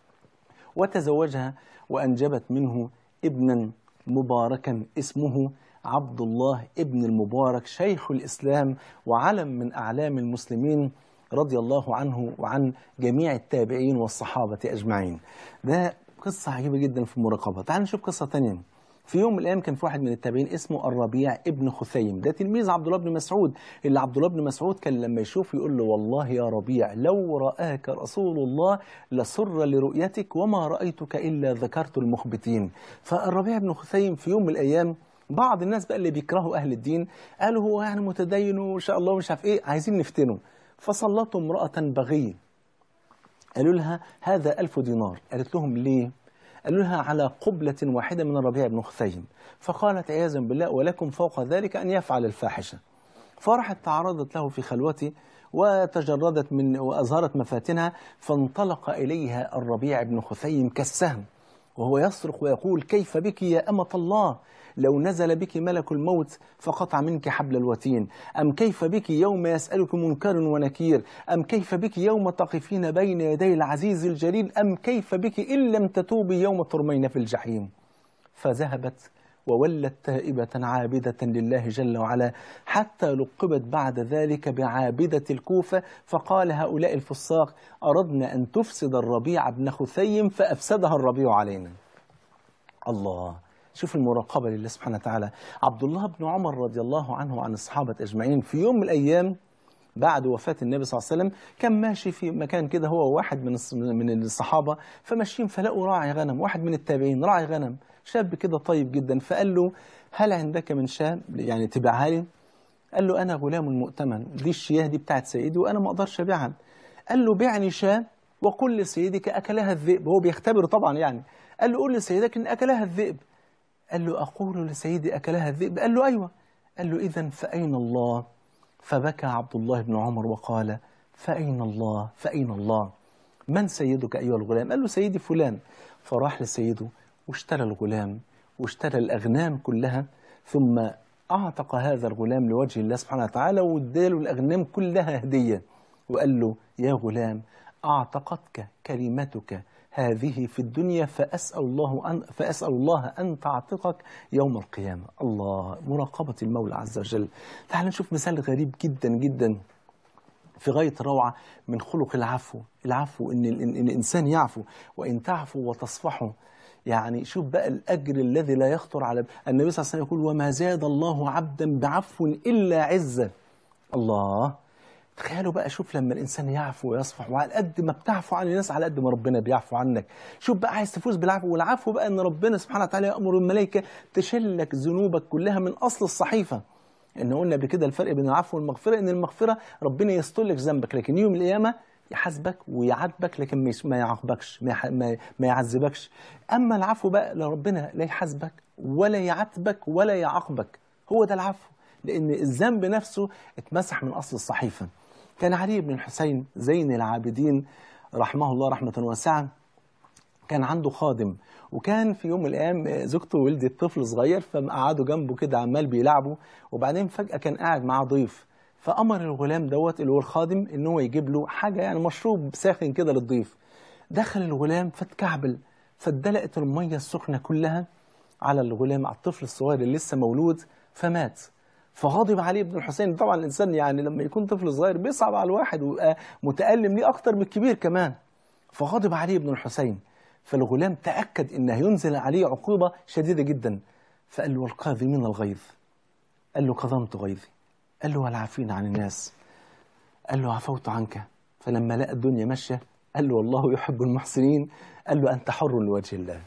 وتزوجها وأنجبت منه ابنا مباركا اسمه عبد الله ابن المبارك شيخ الإسلام وعلم من أعلام المسلمين رضي الله عنه وعن جميع التابعين والصحابة أجمعين ده قصة عجيبة جدا في المراقبة تعال نشوف قصة تانية في يوم من الايام كان في واحد من التابعين اسمه الربيع ابن خثيم ده تلميذ عبد الله بن مسعود اللي عبد الله بن مسعود كان لما يشوف يقول له والله يا ربيع لو راك رسول الله لسر لرؤيتك وما رايتك الا ذكرت المخبتين فالربيع بن خثيم في يوم من الايام بعض الناس بقى اللي بيكرهوا اهل الدين قالوا هو يعني متدين وان شاء الله مش عارف ايه عايزين نفتنه فسلطوا امراه بغيه قالوا لها هذا ألف دينار قالت لهم ليه قالوا لها على قبلة واحدة من الربيع بن خثيم فقالت عياذا بالله ولكم فوق ذلك أن يفعل الفاحشة فرحت تعرضت له في خلوته وتجردت من وأظهرت مفاتنها فانطلق إليها الربيع بن خثيم كالسهم وهو يصرخ ويقول كيف بك يا أمة الله لو نزل بك ملك الموت فقطع منك حبل الوتين أم كيف بك يوم يسألك منكر ونكير أم كيف بك يوم تقفين بين يدي العزيز الجليل أم كيف بك إن لم تتوبي يوم ترمين في الجحيم فذهبت وولت تائبة عابدة لله جل وعلا حتى لقبت بعد ذلك بعابدة الكوفة فقال هؤلاء الفساق أردنا أن تفسد الربيع بن خثيم فأفسدها الربيع علينا الله شوف المراقبة لله سبحانه وتعالى عبد الله بن عمر رضي الله عنه وعن الصحابة أجمعين في يوم من الأيام بعد وفاة النبي صلى الله عليه وسلم كان ماشي في مكان كده هو واحد من الص- من الصحابة فماشيين فلقوا راعي غنم واحد من التابعين راعي غنم شاب كده طيب جدا فقال له هل عندك من شاة يعني تبيعها لي قال له أنا غلام مؤتمن دي الشياه دي بتاعت سيدي وأنا ما أقدرش أبيعها قال له بيعني شاة وقل لسيدك أكلها الذئب هو بيختبر طبعا يعني قال له قول لسيدك إن أكلها الذئب قال له أقول لسيدي أكلها الذئب قال له أيوة قال له إذا فأين الله فبكى عبد الله بن عمر وقال فأين الله فأين الله من سيدك أيها الغلام قال له سيدي فلان فراح لسيده واشترى الغلام واشترى الأغنام كلها ثم أعتق هذا الغلام لوجه الله سبحانه وتعالى واداله الأغنام كلها هدية وقال له يا غلام أعتقتك كلمتك هذه في الدنيا فأسأل الله أن فأسأل الله أن تعتقك يوم القيامة الله مراقبة المولى عز وجل تعال نشوف مثال غريب جدا جدا في غاية الروعة من خلق العفو العفو إن, ال- إن الإنسان يعفو وإن تعفو وتصفحوا يعني شوف بقى الأجر الذي لا يخطر على النبي صلى الله عليه وسلم يقول وما زاد الله عبدا بعفو إلا عزة الله تخيلوا بقى شوف لما الانسان يعفو ويصفح وعلى قد ما بتعفو عن الناس على قد ما ربنا بيعفو عنك شوف بقى عايز تفوز بالعفو والعفو بقى ان ربنا سبحانه وتعالى يامر الملائكه تشلك ذنوبك كلها من اصل الصحيفه ان قلنا قبل كده الفرق بين العفو والمغفره ان المغفره ربنا يستر لك ذنبك لكن يوم القيامه يحاسبك ويعاتبك لكن مش ما يعاقبكش ما, يح- ما, ما يعذبكش اما العفو بقى لا ربنا لا يحاسبك ولا يعاتبك ولا يعاقبك هو ده العفو لان الذنب نفسه اتمسح من اصل الصحيفه كان علي بن الحسين زين العابدين رحمه الله رحمه واسعه كان عنده خادم وكان في يوم من الايام زوجته ولدت طفل صغير فقعدوا جنبه كده عمال بيلعبوا وبعدين فجاه كان قاعد معاه ضيف فامر الغلام دوت اللي هو الخادم ان هو يجيب له حاجه يعني مشروب ساخن كده للضيف دخل الغلام فاتكعبل فاتدلقت الميه السخنه كلها على الغلام على الطفل الصغير اللي لسه مولود فمات فغضب عليه ابن الحسين طبعا الانسان يعني لما يكون طفل صغير بيصعب على الواحد ويبقى متالم ليه اكتر من الكبير كمان فغضب عليه ابن الحسين فالغلام تاكد ان هينزل عليه عقوبه شديده جدا فقال له والقاذمين الغيظ قال له كظمت غيظي قال له والعافين عن الناس قال له عفوت عنك فلما لقى الدنيا ماشيه قال له والله يحب المحسنين قال له انت حر لوجه الله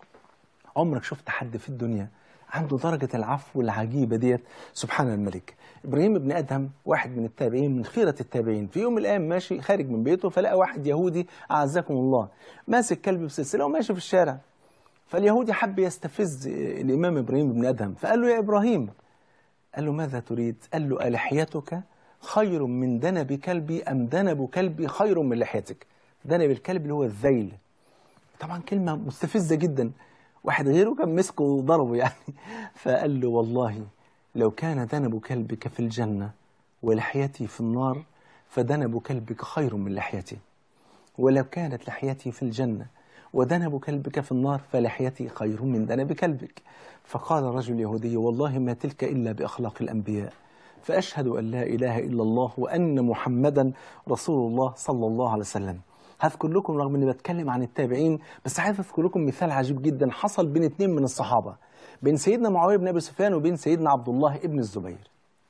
عمرك شفت حد في الدنيا عنده درجة العفو العجيبة ديت سبحان الملك إبراهيم بن أدهم واحد من التابعين من خيرة التابعين في يوم من الأيام ماشي خارج من بيته فلقى واحد يهودي أعزكم الله ماسك كلب بسلسلة وماشي في الشارع فاليهودي حب يستفز الإمام إبراهيم بن أدهم فقال له يا إبراهيم قال له ماذا تريد قال له ألحيتك خير من دنب كلبي أم دنب كلبي خير من لحيتك دنب الكلب اللي هو الذيل طبعا كلمة مستفزة جدا واحد غيره كان مسكه وضربه يعني فقال له والله لو كان ذنب كلبك في الجنة ولحيتي في النار فذنب كلبك خير من لحيتي ولو كانت لحيتي في الجنة وذنب كلبك في النار فلحيتي خير من ذنب كلبك فقال رجل يهودي والله ما تلك إلا بأخلاق الأنبياء فأشهد أن لا إله إلا الله وأن محمدا رسول الله صلى الله عليه وسلم هذكر لكم رغم اني بتكلم عن التابعين بس عايز اذكر لكم مثال عجيب جدا حصل بين اثنين من الصحابه بين سيدنا معاويه بن ابي سفيان وبين سيدنا عبد الله ابن الزبير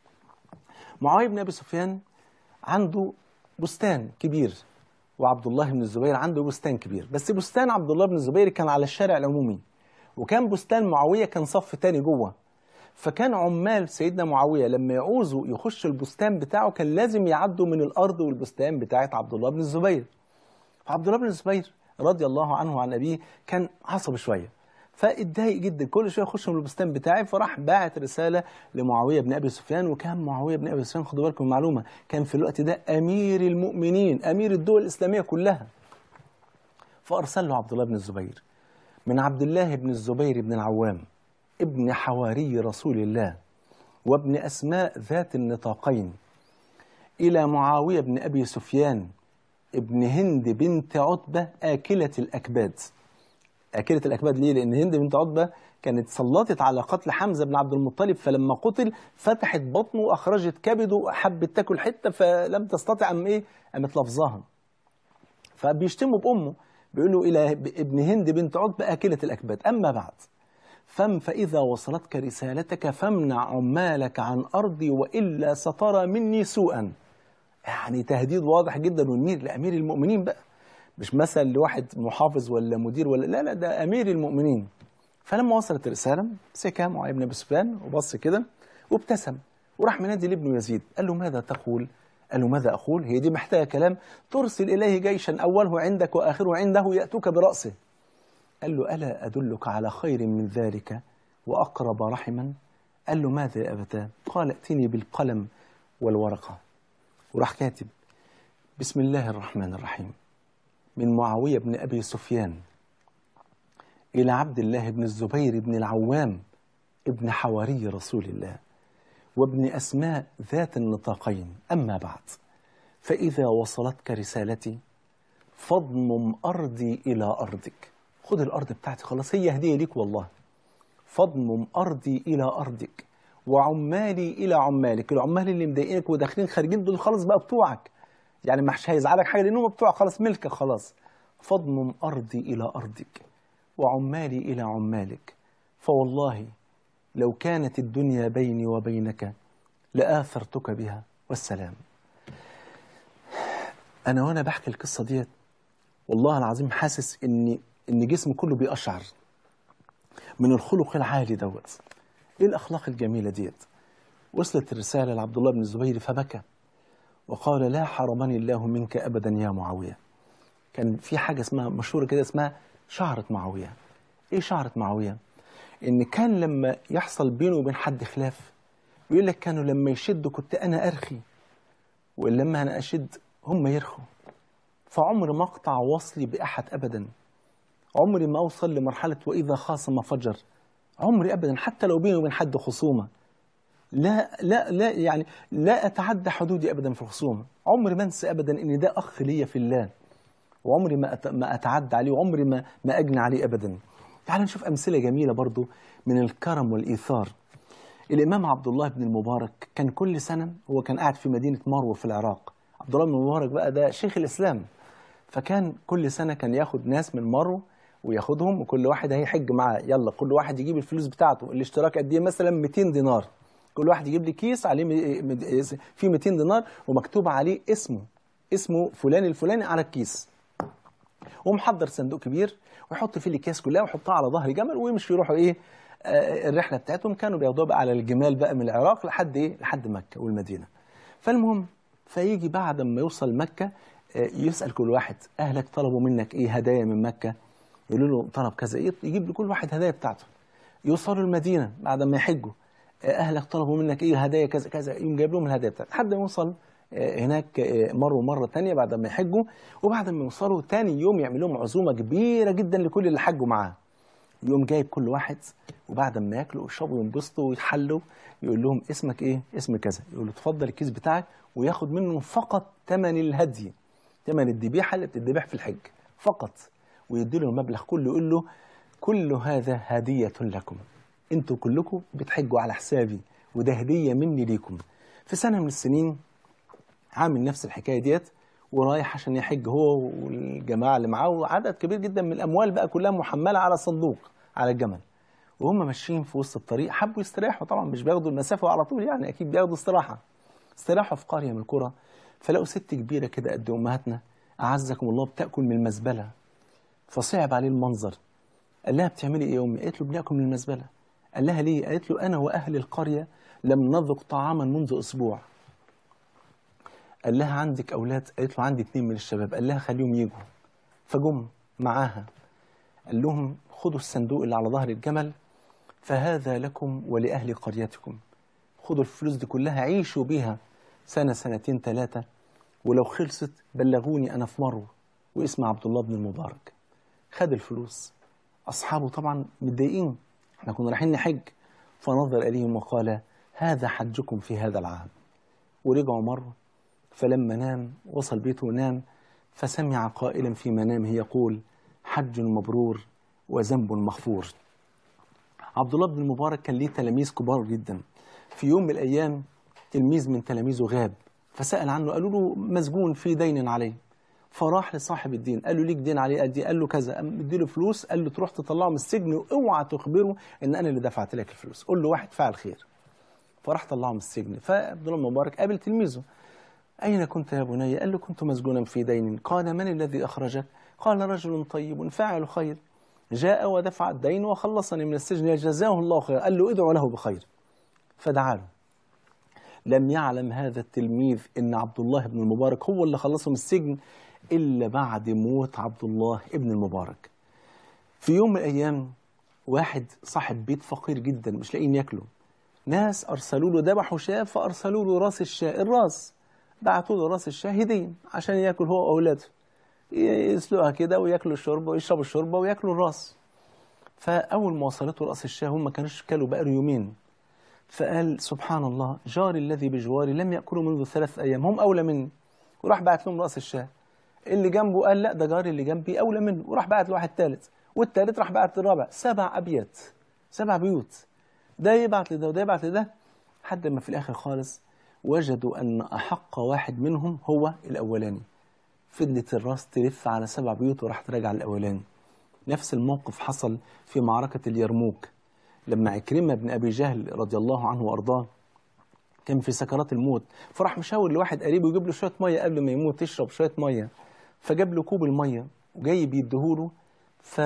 معاويه بن ابي سفيان عنده بستان كبير وعبد الله بن الزبير عنده بستان كبير بس بستان عبد الله بن الزبير كان على الشارع العمومي وكان بستان معاويه كان صف تاني جوه فكان عمال سيدنا معاويه لما يعوزوا يخشوا البستان بتاعه كان لازم يعدوا من الارض والبستان بتاعت عبد الله بن الزبير فعبد الله بن الزبير رضي الله عنه وعن ابيه كان عصبي شويه فاتضايق جدا كل شويه يخش من البستان بتاعي فراح باعت رساله لمعاويه بن ابي سفيان وكان معاويه بن ابي سفيان خدوا بالكم من معلومه كان في الوقت ده امير المؤمنين امير الدول الاسلاميه كلها فارسل له عبد الله بن الزبير من عبد الله بن الزبير بن العوام ابن حواري رسول الله وابن اسماء ذات النطاقين الى معاويه بن ابي سفيان ابن هند بنت عتبة آكلة الأكباد آكلة الأكباد ليه؟ لأن هند بنت عتبة كانت سلطت على قتل حمزة بن عبد المطلب فلما قتل فتحت بطنه وأخرجت كبده حبت تاكل حتة فلم تستطع أم إيه؟ قامت لفظها فبيشتموا بأمه بيقولوا إلى ابن هند بنت عتبة آكلة الأكباد أما بعد فم فإذا وصلتك رسالتك فامنع عمالك عن أرضي وإلا سترى مني سوءا يعني تهديد واضح جدا والمير لامير المؤمنين بقى مش مثلا لواحد محافظ ولا مدير ولا لا لا ده امير المؤمنين فلما وصلت الرساله مسكها معاويه بن ابي سفيان وبص كده وابتسم وراح منادي لابنه يزيد قال له ماذا تقول؟ قال له ماذا اقول؟ هي دي محتاجه كلام ترسل اليه جيشا اوله عندك واخره عنده ياتوك براسه. قال له الا ادلك على خير من ذلك واقرب رحما؟ قال له ماذا يا ابتاه؟ قال ائتني بالقلم والورقه. وراح كاتب بسم الله الرحمن الرحيم من معاوية بن أبي سفيان إلى عبد الله بن الزبير بن العوام ابن حواري رسول الله وابن أسماء ذات النطاقين أما بعد فإذا وصلتك رسالتي فاضمم أرضي إلى أرضك خد الأرض بتاعتي خلاص هي هدية ليك والله فاضمم أرضي إلى أرضك وعمالي الى عمالك العمال اللي مضايقينك وداخلين خارجين دول خلاص بقى بتوعك يعني مش هيزعلك حاجه لانهم بتوعك خلاص ملكك خلاص فاضمم ارضي الى ارضك وعمالي الى عمالك فوالله لو كانت الدنيا بيني وبينك لاثرتك بها والسلام انا وانا بحكي القصه ديت والله العظيم حاسس ان ان جسمي كله بيقشعر من الخلق العالي دوت ايه الاخلاق الجميله ديت وصلت الرسالة لعبد الله بن الزبير فبكى وقال لا حرمني الله منك أبدا يا معاوية كان في حاجة اسمها مشهورة كده اسمها شعرة معاوية إيه شعرة معاوية؟ إن كان لما يحصل بينه وبين حد خلاف يقول لك كانوا لما يشدوا كنت أنا أرخي ولما أنا أشد هم يرخوا فعمر ما أقطع وصلي بأحد أبدا عمري ما أوصل لمرحلة وإذا خاصم فجر عمري أبدا حتى لو بيني وبين حد خصومة لا لا لا يعني لا أتعدى حدودي أبدا في الخصومة عمري ما أنسى أبدا إن ده أخ ليا في الله وعمري ما أت- ما أتعدى عليه وعمري ما ما أجنى عليه أبدا تعال نشوف أمثلة جميلة برضو من الكرم والإيثار الإمام عبد الله بن المبارك كان كل سنة هو كان قاعد في مدينة مرو في العراق عبد الله بن المبارك بقى ده شيخ الإسلام فكان كل سنة كان ياخد ناس من مرو وياخدهم وكل واحد هيحج معاه يلا كل واحد يجيب الفلوس بتاعته الاشتراك قد ايه مثلا 200 دينار كل واحد يجيب لي كيس عليه م- م- فيه 200 دينار ومكتوب عليه اسمه اسمه فلان الفلاني على الكيس ومحضر صندوق كبير ويحط فيه الاكياس كلها ويحطها على ظهر جمل ويمشوا يروحوا ايه آه، الرحله بتاعتهم كانوا بياخدوها بقى على الجمال بقى من العراق لحد ايه لحد مكه والمدينه فالمهم فيجي بعد ما يوصل مكه آه، يسال كل واحد اهلك طلبوا منك ايه هدايا من مكه يقولوا له طلب كذا إيه؟ يجيب لكل واحد هدايا بتاعته يوصلوا المدينه بعد ما يحجوا آه، اهلك طلبوا منك ايه هدايا كذا كذا يقوم جايب لهم الهدايا بتاعته لحد ما يوصل آه، هناك آه، مروا مرة تانية بعد ما يحجوا وبعد ما يوصلوا تاني يوم يعمل لهم عزومة كبيرة جدا لكل اللي حجوا معاه يقوم جايب كل واحد وبعد ما ياكلوا ويشربوا وينبسطوا ويتحلوا يقول لهم اسمك ايه؟ اسم كذا يقول له اتفضل الكيس بتاعك وياخد منه فقط ثمن الهدي ثمن الذبيحة اللي بتذبح في الحج فقط ويدي له المبلغ كله يقول له كل هذا هدية لكم انتوا كلكم بتحجوا على حسابي وده هدية مني ليكم في سنة من السنين عامل نفس الحكايه ديت ورايح عشان يحج هو والجماعه اللي معاه وعدد كبير جدا من الاموال بقى كلها محمله على صندوق على الجمل وهم ماشيين في وسط الطريق حبوا يستريحوا طبعا مش بياخدوا المسافه على طول يعني اكيد بياخدوا استراحه استراحوا في قريه من القرى فلقوا ست كبيره كده قد امهاتنا اعزكم الله بتاكل من المزبله فصعب عليه المنظر قال لها بتعملي ايه يا امي؟ قالت له بناكل من المزبله قال لها ليه؟ قالت له انا واهل القريه لم نذق طعاما منذ اسبوع قال لها عندك اولاد قالت له عندي اتنين من الشباب قال لها خليهم يجوا فجم معاها قال لهم خدوا الصندوق اللي على ظهر الجمل فهذا لكم ولاهل قريتكم خدوا الفلوس دي كلها عيشوا بيها سنه سنتين ثلاثه ولو خلصت بلغوني انا في مرو واسم عبد الله بن المبارك خد الفلوس اصحابه طبعا متضايقين احنا كنا رايحين نحج فنظر اليهم وقال هذا حجكم في هذا العام ورجعوا مروا فلما نام وصل بيته ونام فسمع قائلا في منامه يقول حج مبرور وذنب مغفور عبد الله بن المبارك كان ليه تلاميذ كبار جدا في يوم من الايام تلميذ من تلاميذه غاب فسال عنه قالوا له مسجون في دين عليه فراح لصاحب الدين قال له ليك دين عليه قد ايه قال له كذا قام اديله فلوس قال له تروح تطلعه من السجن واوعى تخبره ان انا اللي دفعت لك الفلوس قول له واحد فعل خير فراح طلعه من السجن فعبد الله بن المبارك قابل تلميذه أين كنت يا بني؟ قال له كنت مسجونا في دين قال من الذي أخرجك؟ قال رجل طيب فاعل خير جاء ودفع الدين وخلصني من السجن جزاه الله خير قال له ادعو له بخير فدعا له لم يعلم هذا التلميذ ان عبد الله بن المبارك هو اللي خلصه من السجن الا بعد موت عبد الله بن المبارك في يوم من الايام واحد صاحب بيت فقير جدا مش لاقيين ياكلوا ناس ارسلوا له ذبحوا شاة فارسلوا له راس الشاة الراس بعتوا له راس الشاة هدية عشان ياكل هو واولاده يسلقها كده وياكلوا الشوربه ويشربوا الشوربه وياكلوا الراس فاول ما وصلته راس الشاة هم ما كانوش كلوا بقالوا يومين فقال سبحان الله جاري الذي بجواري لم ياكلوا منذ ثلاث ايام هم اولى مني وراح بعت لهم راس الشاة اللي جنبه قال لا ده جاري اللي جنبي اولى منه وراح بعت لواحد ثالث والثالث راح بعت للرابع سبع ابيات سبع بيوت ده يبعت لده وده يبعت لده لحد ما في الاخر خالص وجدوا ان احق واحد منهم هو الاولاني فضلت الراس تلف على سبع بيوت وراح تراجع الاولاني نفس الموقف حصل في معركه اليرموك لما عكرمه بن ابي جهل رضي الله عنه وارضاه كان في سكرات الموت فراح مشاور لواحد قريبه يجيب له شويه ميه قبل ما يموت يشرب شويه ميه فجاب له كوب الميه وجاي بيديهوله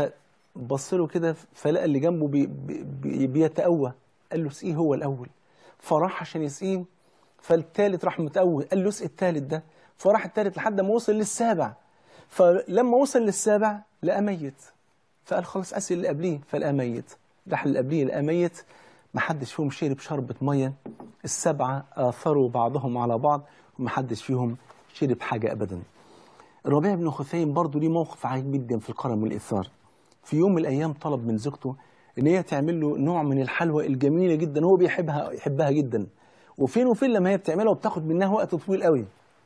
فبص له كده فلقى اللي جنبه بي بي بي بيتقوى قال له سقيه هو الاول فراح عشان يسقيه فالتالت راح متقوي قال له اسقي التالت ده فراح التالت لحد ما وصل للسابع فلما وصل للسابع لقى ميت فقال خلاص اسقي اللي قبليه فلقى ميت راح اللي قبليه لقى ميت محدش فيهم شرب شربة مية السبعة آثروا بعضهم على بعض ومحدش فيهم شرب حاجة أبدا الربيع بن خثيم برضه ليه موقف عجيب جدا في الكرم والإثار في يوم من الأيام طلب من زوجته إن هي تعمل له نوع من الحلوى الجميلة جدا هو بيحبها يحبها جدا وفين وفين لما هي بتعملها وبتاخد منها وقت طويل قوي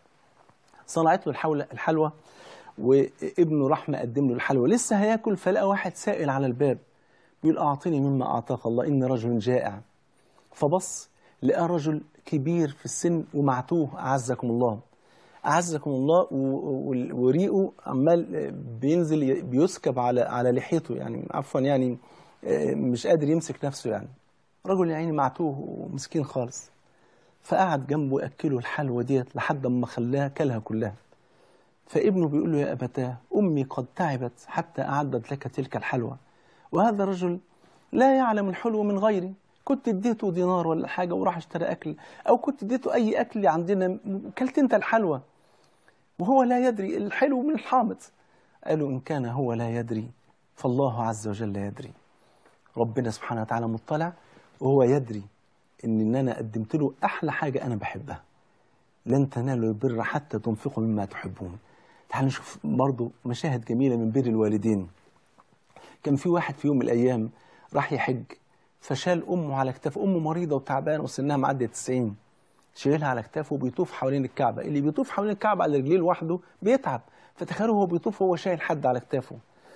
صنعت له الحلوى الحلوى وابنه راح مقدم له الحلوى لسه هياكل فلقى واحد سائل على الباب بيقول أعطني مما أعطاك الله إني رجل جائع فبص لقى رجل كبير في السن ومعتوه أعزكم الله أعزكم الله و- و- وريقه عمال بينزل بيسكب على على لحيته يعني عفوا يعني آه، مش قادر يمسك نفسه يعني رجل يا عيني معتوه ومسكين خالص فقعد جنبه يأكله الحلوى ديت لحد ما خلاها كلها كلها فابنه بيقول له يا أبتاه أمي قد تعبت حتى أعدت لك تلك الحلوى وهذا الرجل لا يعلم الحلو من غيري كنت اديته دينار ولا حاجة وراح اشترى أكل أو كنت اديته أي أكل عندنا كلت أنت الحلوى وهو لا يدري الحلو من الحامض قالوا إن كان هو لا يدري فالله عز وجل يدري ربنا سبحانه وتعالى مطلع وهو يدري إن, إن أنا قدمت له أحلى حاجة أنا بحبها لن تنالوا البر حتى تنفقوا مما تحبون تعالوا نشوف برضو مشاهد جميلة من بر الوالدين كان في واحد في يوم من الأيام راح يحج فشال أمه على كتافه أمه مريضة وتعبانة وسنها معدية 90 شايلها على كتافه وبيطوف حوالين الكعبة اللي بيطوف حوالين الكعبة على رجليه لوحده بيتعب فتخيلوا هو بيطوف وهو شايل حد على كتافه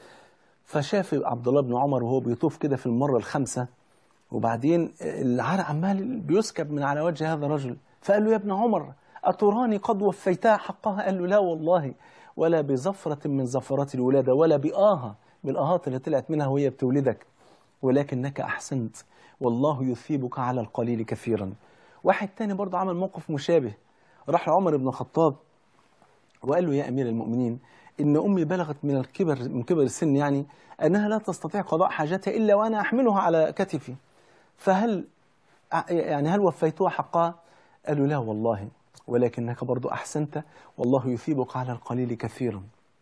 فشاف عبد الله بن عمر وهو بيطوف كده في المرة الخامسة وبعدين العرق عمال بيسكب من على وجه هذا الرجل فقال له يا ابن عمر أتراني قد وفيتها حقها قال له لا والله ولا بزفرة من زفرات الولادة ولا بآهة من الآهات اللي طلعت منها وهي بتولدك ولكنك أحسنت والله يثيبك على القليل كثيرا واحد تاني برضه عمل موقف مشابه راح لعمر بن الخطاب وقال له يا أمير المؤمنين إن أمي بلغت من الكبر من كبر السن يعني أنها لا تستطيع قضاء حاجتها إلا وأنا أحملها على كتفي فهل يعني هل وفيتها حقها؟ قالوا لا والله ولكنك برضو أحسنت والله يثيبك على القليل كثيرا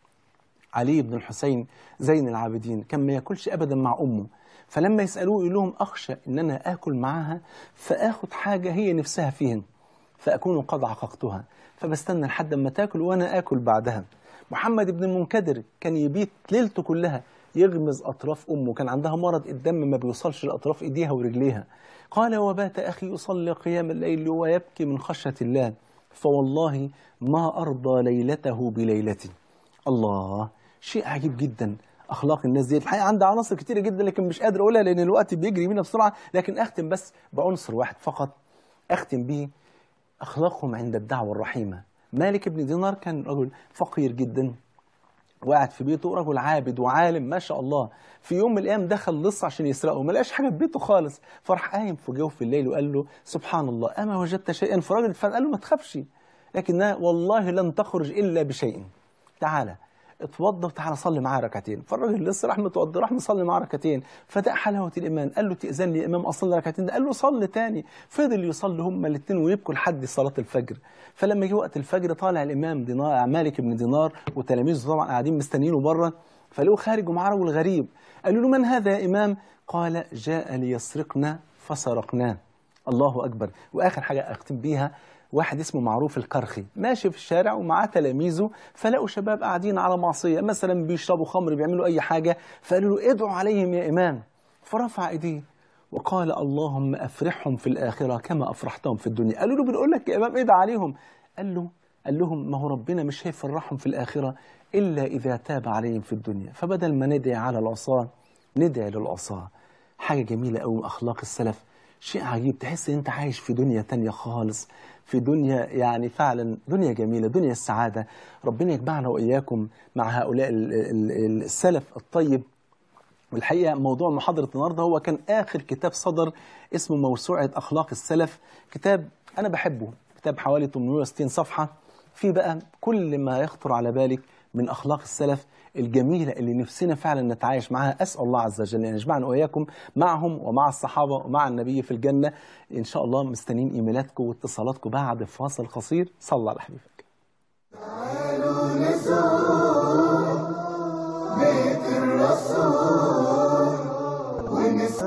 علي بن الحسين زين العابدين كان ما ياكلش أبدا مع أمه فلما يسألوه يقول لهم أخشى إن أنا آكل معاها فآخد حاجة هي نفسها فيهن فأكون قد عققتها فبستنى لحد ما تاكل وأنا آكل بعدها محمد بن المنكدر كان يبيت ليلته كلها يغمز أطراف أمه كان عندها مرض الدم ما بيوصلش لأطراف إيديها ورجليها قال وبات أخي يصلي قيام الليل ويبكي من خشية الله فوالله ما أرضى ليلته بليلتي الله شيء عجيب جدا اخلاق الناس دي الحقيقه عندها عناصر كتيره جدا لكن مش قادر اقولها لان الوقت بيجري بينا بسرعه لكن اختم بس بعنصر واحد فقط اختم به اخلاقهم عند الدعوه الرحيمه مالك بن دينار كان رجل فقير جدا وقاعد في بيته رجل عابد وعالم ما شاء الله في يوم من الايام دخل لص عشان يسرقه ما لقاش حاجه في بيته خالص فراح قايم في جوف الليل وقال له سبحان الله اما وجدت شيئا فالراجل قال له ما تخافش لكنها والله لن تخرج الا بشيء تعالى اتوضى وتعالى صلي معاه ركعتين فالراجل لسه راح متوضى راح مصلي معاه ركعتين فده حلاوه الايمان قال له تاذن لي يا امام اصلي ركعتين ده قال له صلي تاني فضل يصلي هما الاثنين ويبكوا لحد صلاه الفجر فلما جه وقت الفجر طالع الامام دينار مالك بن دينار وتلاميذه طبعا قاعدين مستنيينه بره فلقوه خارج ومعاه رجل غريب قالوا له من هذا يا امام قال جاء ليسرقنا فسرقناه الله اكبر واخر حاجه اختم بيها واحد اسمه معروف الكرخي ماشي في الشارع ومعاه تلاميذه فلقوا شباب قاعدين على معصية مثلا بيشربوا خمر بيعملوا أي حاجة فقالوا له ادعوا عليهم يا إمام فرفع إيديه وقال اللهم أفرحهم في الآخرة كما أفرحتهم في الدنيا قالوا له بنقول لك يا إمام ادعى عليهم قال له قال لهم ما هو ربنا مش هيفرحهم في الآخرة إلا إذا تاب عليهم في الدنيا فبدل ما ندعي على العصاة ندعي للعصاة حاجة جميلة أوي أخلاق السلف شيء عجيب تحس ان انت عايش في دنيا تانية خالص في دنيا يعني فعلا دنيا جميلة دنيا السعادة ربنا يجمعنا وإياكم مع هؤلاء ال- ال- السلف الطيب والحقيقة موضوع محاضرة النهاردة هو كان آخر كتاب صدر اسمه موسوعة أخلاق السلف كتاب أنا بحبه كتاب حوالي 860 صفحة في بقى كل ما يخطر على بالك من أخلاق السلف الجميلة اللي نفسنا فعلا نتعايش معها أسأل الله عز وجل أن يجمعنا وإياكم معهم ومع الصحابة ومع النبي في الجنة إن شاء الله مستنيين إيميلاتكم واتصالاتكم بعد فاصل قصير صلى على حبيبك بيت الرسول ونسعد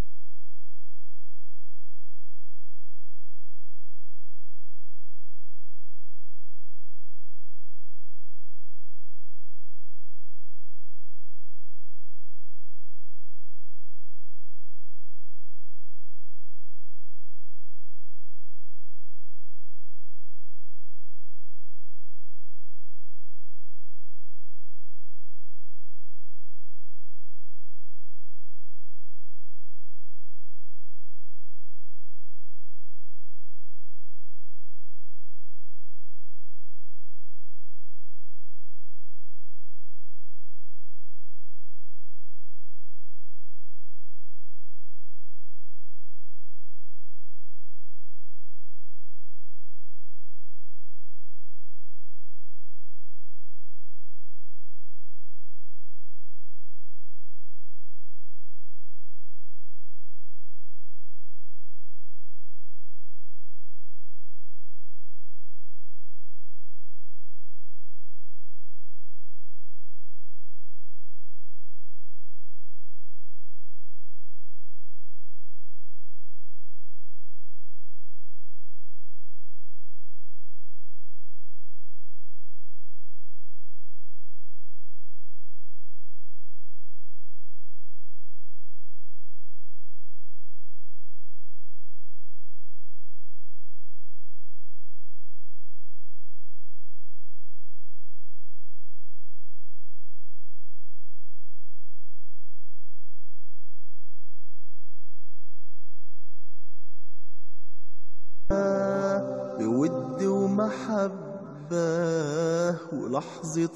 بود ومحبة ولحظة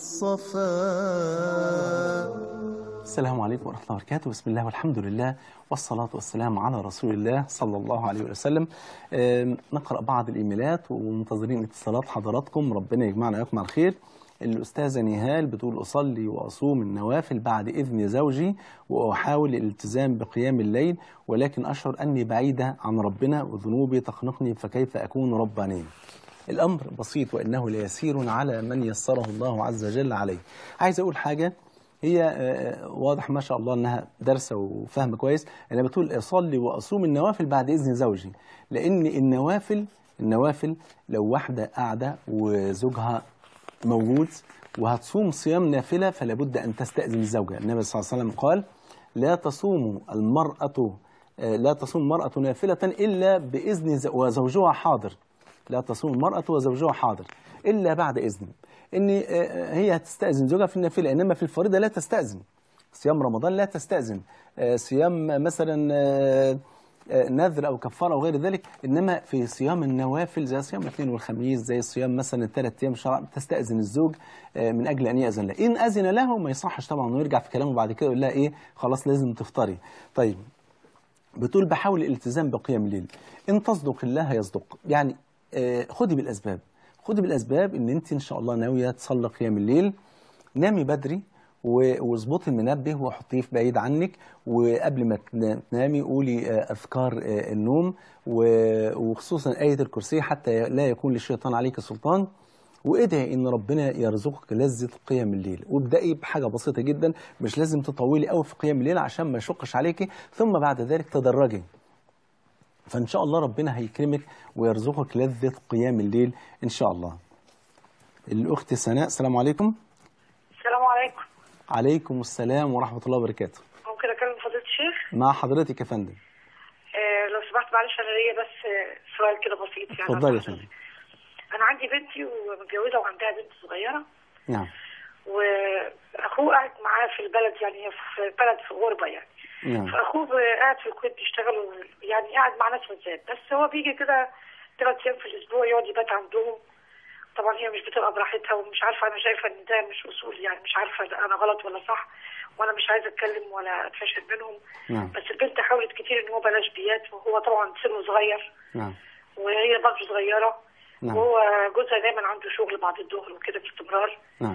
صفاء السلام عليكم ورحمة الله وبركاته بسم الله والحمد لله والصلاة والسلام على رسول الله صلى الله عليه وسلم آم، نقرأ بعض الإيميلات ومنتظرين اتصالات حضراتكم ربنا يجمعنا وياكم على الخير الأستاذة نهال بتقول أصلي وأصوم النوافل بعد إذن زوجي وأحاول الالتزام بقيام الليل ولكن أشعر أني بعيدة عن ربنا وذنوبي تخنقني فكيف أكون ربانيا الأمر بسيط وإنه ليسير على من يسره الله عز وجل عليه عايز أقول حاجة هي آه، واضح ما شاء الله انها دارسه وفاهمه كويس انا بتقول اصلي واصوم النوافل بعد اذن زوجي لان النوافل النوافل لو واحده قاعده وزوجها موجود وهتصوم صيام نافله فلا بد ان تستاذن الزوجه النبي صلى الله عليه وسلم قال لا تصوم المراه آه، لا تصوم المراه نافله الا باذن ز- وزوجها حاضر لا تصوم المرأة وزوجها حاضر إلا بعد إذن إن آه، هي هتستأذن زوجها في النافلة إنما في الفريضة لا تستأذن صيام رمضان لا تستأذن آه، صيام مثلا آه، آه، نذر أو كفارة أو غير ذلك إنما في صيام النوافل زي صيام الاثنين والخميس زي صيام مثلا الثلاث أيام شرع تستأذن الزوج آه، من أجل أن يأذن له إن أذن له ما يصحش طبعا إنه يرجع في كلامه بعد كده يقول لها إيه خلاص لازم تفطري طيب بتقول بحاول الالتزام بقيام الليل ان تصدق الله يصدق يعني آه، خدي بالاسباب خدي بالاسباب ان انت ان شاء الله ناويه تصلي قيام الليل نامي بدري و- واظبطي المنبه وحطيه في بعيد عنك وقبل ما تنا- تنامي قولي آه، اذكار آه، النوم و- وخصوصا ايه الكرسي حتى لا يكون للشيطان عليك سلطان وادعي ان ربنا يرزقك لذة قيام الليل وابدأي بحاجة بسيطة جدا مش لازم تطولي قوي في قيام الليل عشان ما يشقش عليكي ثم بعد ذلك تدرجي فان شاء الله ربنا هيكرمك ويرزقك لذة قيام الليل ان شاء الله الاخت سناء السلام عليكم السلام عليكم عليكم السلام ورحمة الله وبركاته ممكن اكلم فضيله الشيخ مع حضرتك يا فندم آه لو سمحت معلش انا ليا بس آه، سؤال كده بسيط يعني اتفضلي يا فندم انا عندي بنتي ومتجوزه وعندها بنت صغيره نعم واخوه قاعد معاها في البلد يعني هي في بلد في غربه يعني نعم فاخوه قاعد في الكويت بيشتغل و- يعني قاعد مع ناس مزاد بس هو بيجي كده ثلاث ايام في الاسبوع يقعد يبات عندهم طبعا هي مش بتبقى براحتها ومش عارفه انا شايفه ان ده مش اصول يعني مش عارفه ده انا غلط ولا صح وانا مش عايزه اتكلم ولا اتفشل منهم نعم بس البنت حاولت كتير ان هو بلاش بيات وهو طبعا سنه صغير نعم وهي برضه صغيره نعم وهو جوزها دايما عنده شغل بعد الظهر وكده باستمرار نعم ف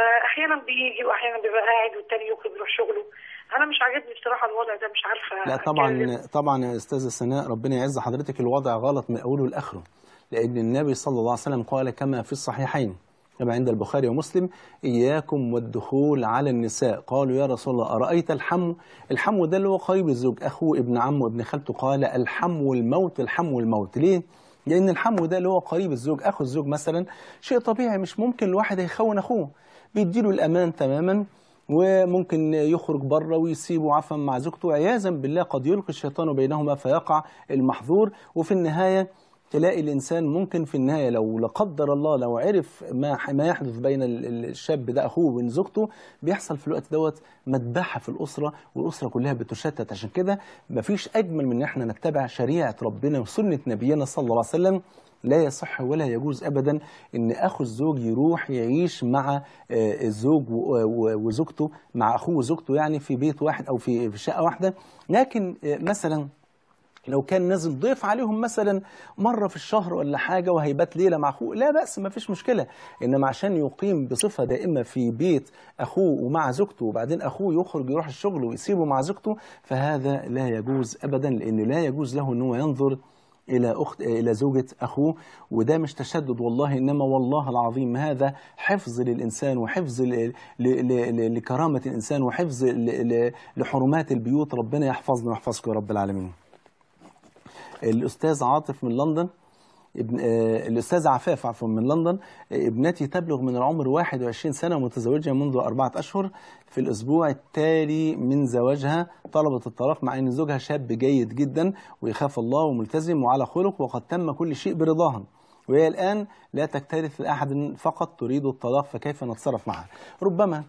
فاحيانا بيجي واحيانا بيبقى قاعد والتاني يخرج يروح شغله انا مش عاجبني بصراحه الوضع ده مش عارفه لا أتكلم. طبعا طبعا يا استاذه سناء ربنا يعز حضرتك الوضع غلط من اوله لاخره لان النبي صلى الله عليه وسلم قال كما في الصحيحين كما عند البخاري ومسلم اياكم والدخول على النساء قالوا يا رسول الله ارايت الحم الحم ده اللي هو قريب الزوج اخوه ابن عمه ابن خالته قال الحم والموت الحم والموت ليه لان الحم ده اللي هو قريب الزوج اخو الزوج مثلا شيء طبيعي مش ممكن الواحد يخون اخوه بيديله الامان تماما وممكن يخرج بره ويسيبه عفوا مع زوجته عياذا بالله قد يلقي الشيطان بينهما فيقع المحظور وفي النهايه تلاقي الانسان ممكن في النهايه لو لا قدر الله لو عرف ما ما يحدث بين ال- ال- الشاب ده اخوه وبين زوجته بيحصل في الوقت دوت مذبحه في الاسره والاسره كلها بتشتت عشان كده مفيش اجمل من ان احنا نتبع شريعه ربنا وسنه نبينا صلى الله عليه وسلم لا يصح ولا يجوز ابدا ان اخو الزوج يروح يعيش مع آه، الزوج و- و- وزوجته مع اخوه وزوجته يعني في بيت واحد او في في شقه واحده لكن آه، مثلا لو كان نازل ضيف عليهم مثلا مرة في الشهر ولا حاجة وهيبات ليلة مع أخوه لا بأس ما فيش مشكلة إنما عشان يقيم بصفة دائمة في بيت أخوه ومع زوجته وبعدين أخوه يخرج يروح الشغل ويسيبه مع زوجته فهذا لا يجوز أبدا لأن لا يجوز له أنه ينظر إلى أخت إلى زوجة أخوه وده مش تشدد والله إنما والله العظيم هذا حفظ للإنسان وحفظ ل- ل- ل- لكرامة الإنسان وحفظ ل- ل- لحرمات البيوت ربنا يحفظنا ويحفظكم يا رب العالمين الأستاذ عاطف من لندن ابن آه الأستاذ عفاف عفوا من لندن آه، ابنتي تبلغ من العمر 21 سنة ومتزوجة منذ أربعة أشهر في الأسبوع التالي من زواجها طلبت الطلاق مع أن زوجها شاب جيد جدا ويخاف الله وملتزم وعلى خلق وقد تم كل شيء برضاها وهي الآن لا تكترث لأحد فقط تريد الطلاق فكيف نتصرف معها ربما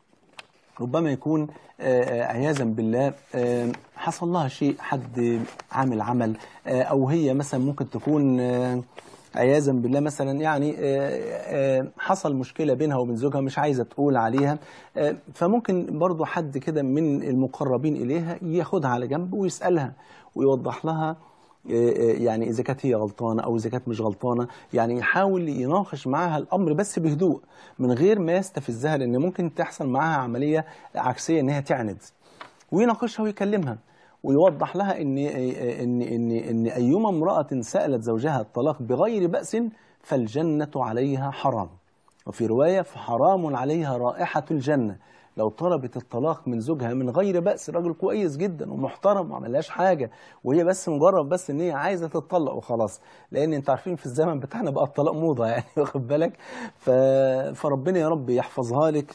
ربما يكون آه، آه، عياذا بالله آه، حصل لها شيء حد عامل عمل آه، او هي مثلا ممكن تكون آه، عياذا بالله مثلا يعني آه، آه، حصل مشكله بينها وبين زوجها مش عايزه تقول عليها آه، فممكن برضو حد كده من المقربين اليها ياخدها على جنب ويسالها ويوضح لها يعني إذا كانت هي غلطانة أو إذا كانت مش غلطانة يعني يحاول يناقش معاها الأمر بس بهدوء من غير ما يستفزها لأن ممكن تحصل معاها عملية عكسية إن هي تعند ويناقشها ويكلمها ويوضح لها إن إن إن إن أيما امرأة سألت زوجها الطلاق بغير بأس فالجنة عليها حرام وفي رواية فحرام عليها رائحة الجنة لو طلبت الطلاق من زوجها من غير بأس راجل كويس جدا ومحترم وما عملهاش حاجة وهي بس مجرد بس ان هي عايزة تتطلق وخلاص لان انت عارفين في الزمن بتاعنا بقى الطلاق موضة يعني واخد بالك ف... فربنا يا رب يحفظها لك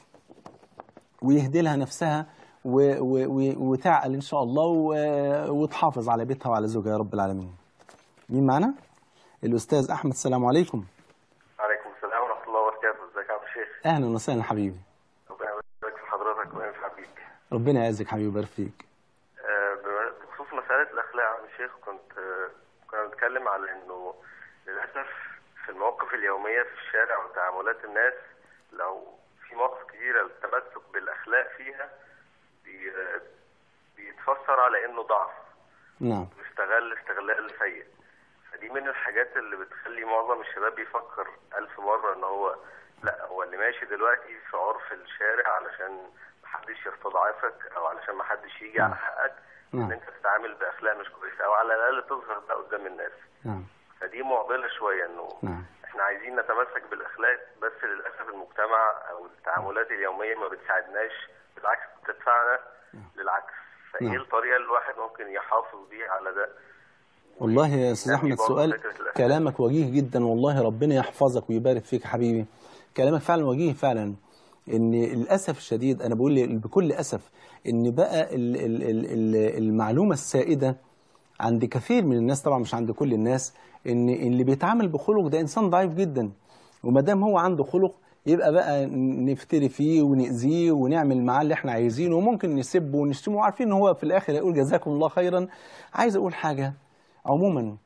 ويهدي لها نفسها و... و... و... وتعقل ان شاء الله و... وتحافظ على بيتها وعلى زوجها يا رب العالمين مين معنا؟ الأستاذ أحمد السلام عليكم عليكم السلام ورحمة الله وبركاته ازيك يا عبد الشيخ أهلا وسهلا حبيبي ربنا يبارك في حضرتك وينفع بيك ربنا يعزك حبيبي ويبارك فيك آه، بم- بخصوص مسألة الأخلاق يا عم الشيخ كنت آه، كنا بنتكلم على إنه للأسف في المواقف اليومية في الشارع وتعاملات الناس لو في مواقف كتيرة التمسك بالأخلاق فيها بي- آه، بيتفسر على إنه ضعف نعم بيستغل استغلال سيء فدي من الحاجات اللي بتخلي معظم الشباب يفكر ألف مرة إن هو لا هو اللي ماشي دلوقتي في عرف الشارع علشان محدش يستضعفك أو علشان محدش يجي على حقك نعم. إن أنت تتعامل بأخلاق مش كويسة أو على الأقل تظهر ده قدام الناس نعم فدي معضلة شوية إنه نعم إحنا عايزين نتمسك بالأخلاق بس للأسف المجتمع أو التعاملات اليومية ما بتساعدناش بالعكس بتدفعنا للعكس فإيه نعم. الطريقة اللي الواحد ممكن يحافظ بيها على ده والله يا استاذ نفي احمد برضه سؤال فكرة الأخلاق. كلامك وجيه جدا والله ربنا يحفظك ويبارك فيك يا حبيبي كلامك فعلا وجيه فعلا ان للاسف الشديد انا بقول لي- بكل اسف ان بقى ال- ال- ال- ال- المعلومه السائده عند كثير من الناس طبعا مش عند كل الناس ان اللي بيتعامل بخلق ده انسان ضعيف جدا وما دام هو عنده خلق يبقى بقى نفتري فيه ونأذيه ونعمل معاه اللي احنا عايزينه وممكن نسبه ونشتمه وعارفين ان هو في الاخر هيقول جزاكم الله خيرا عايز اقول حاجه عموما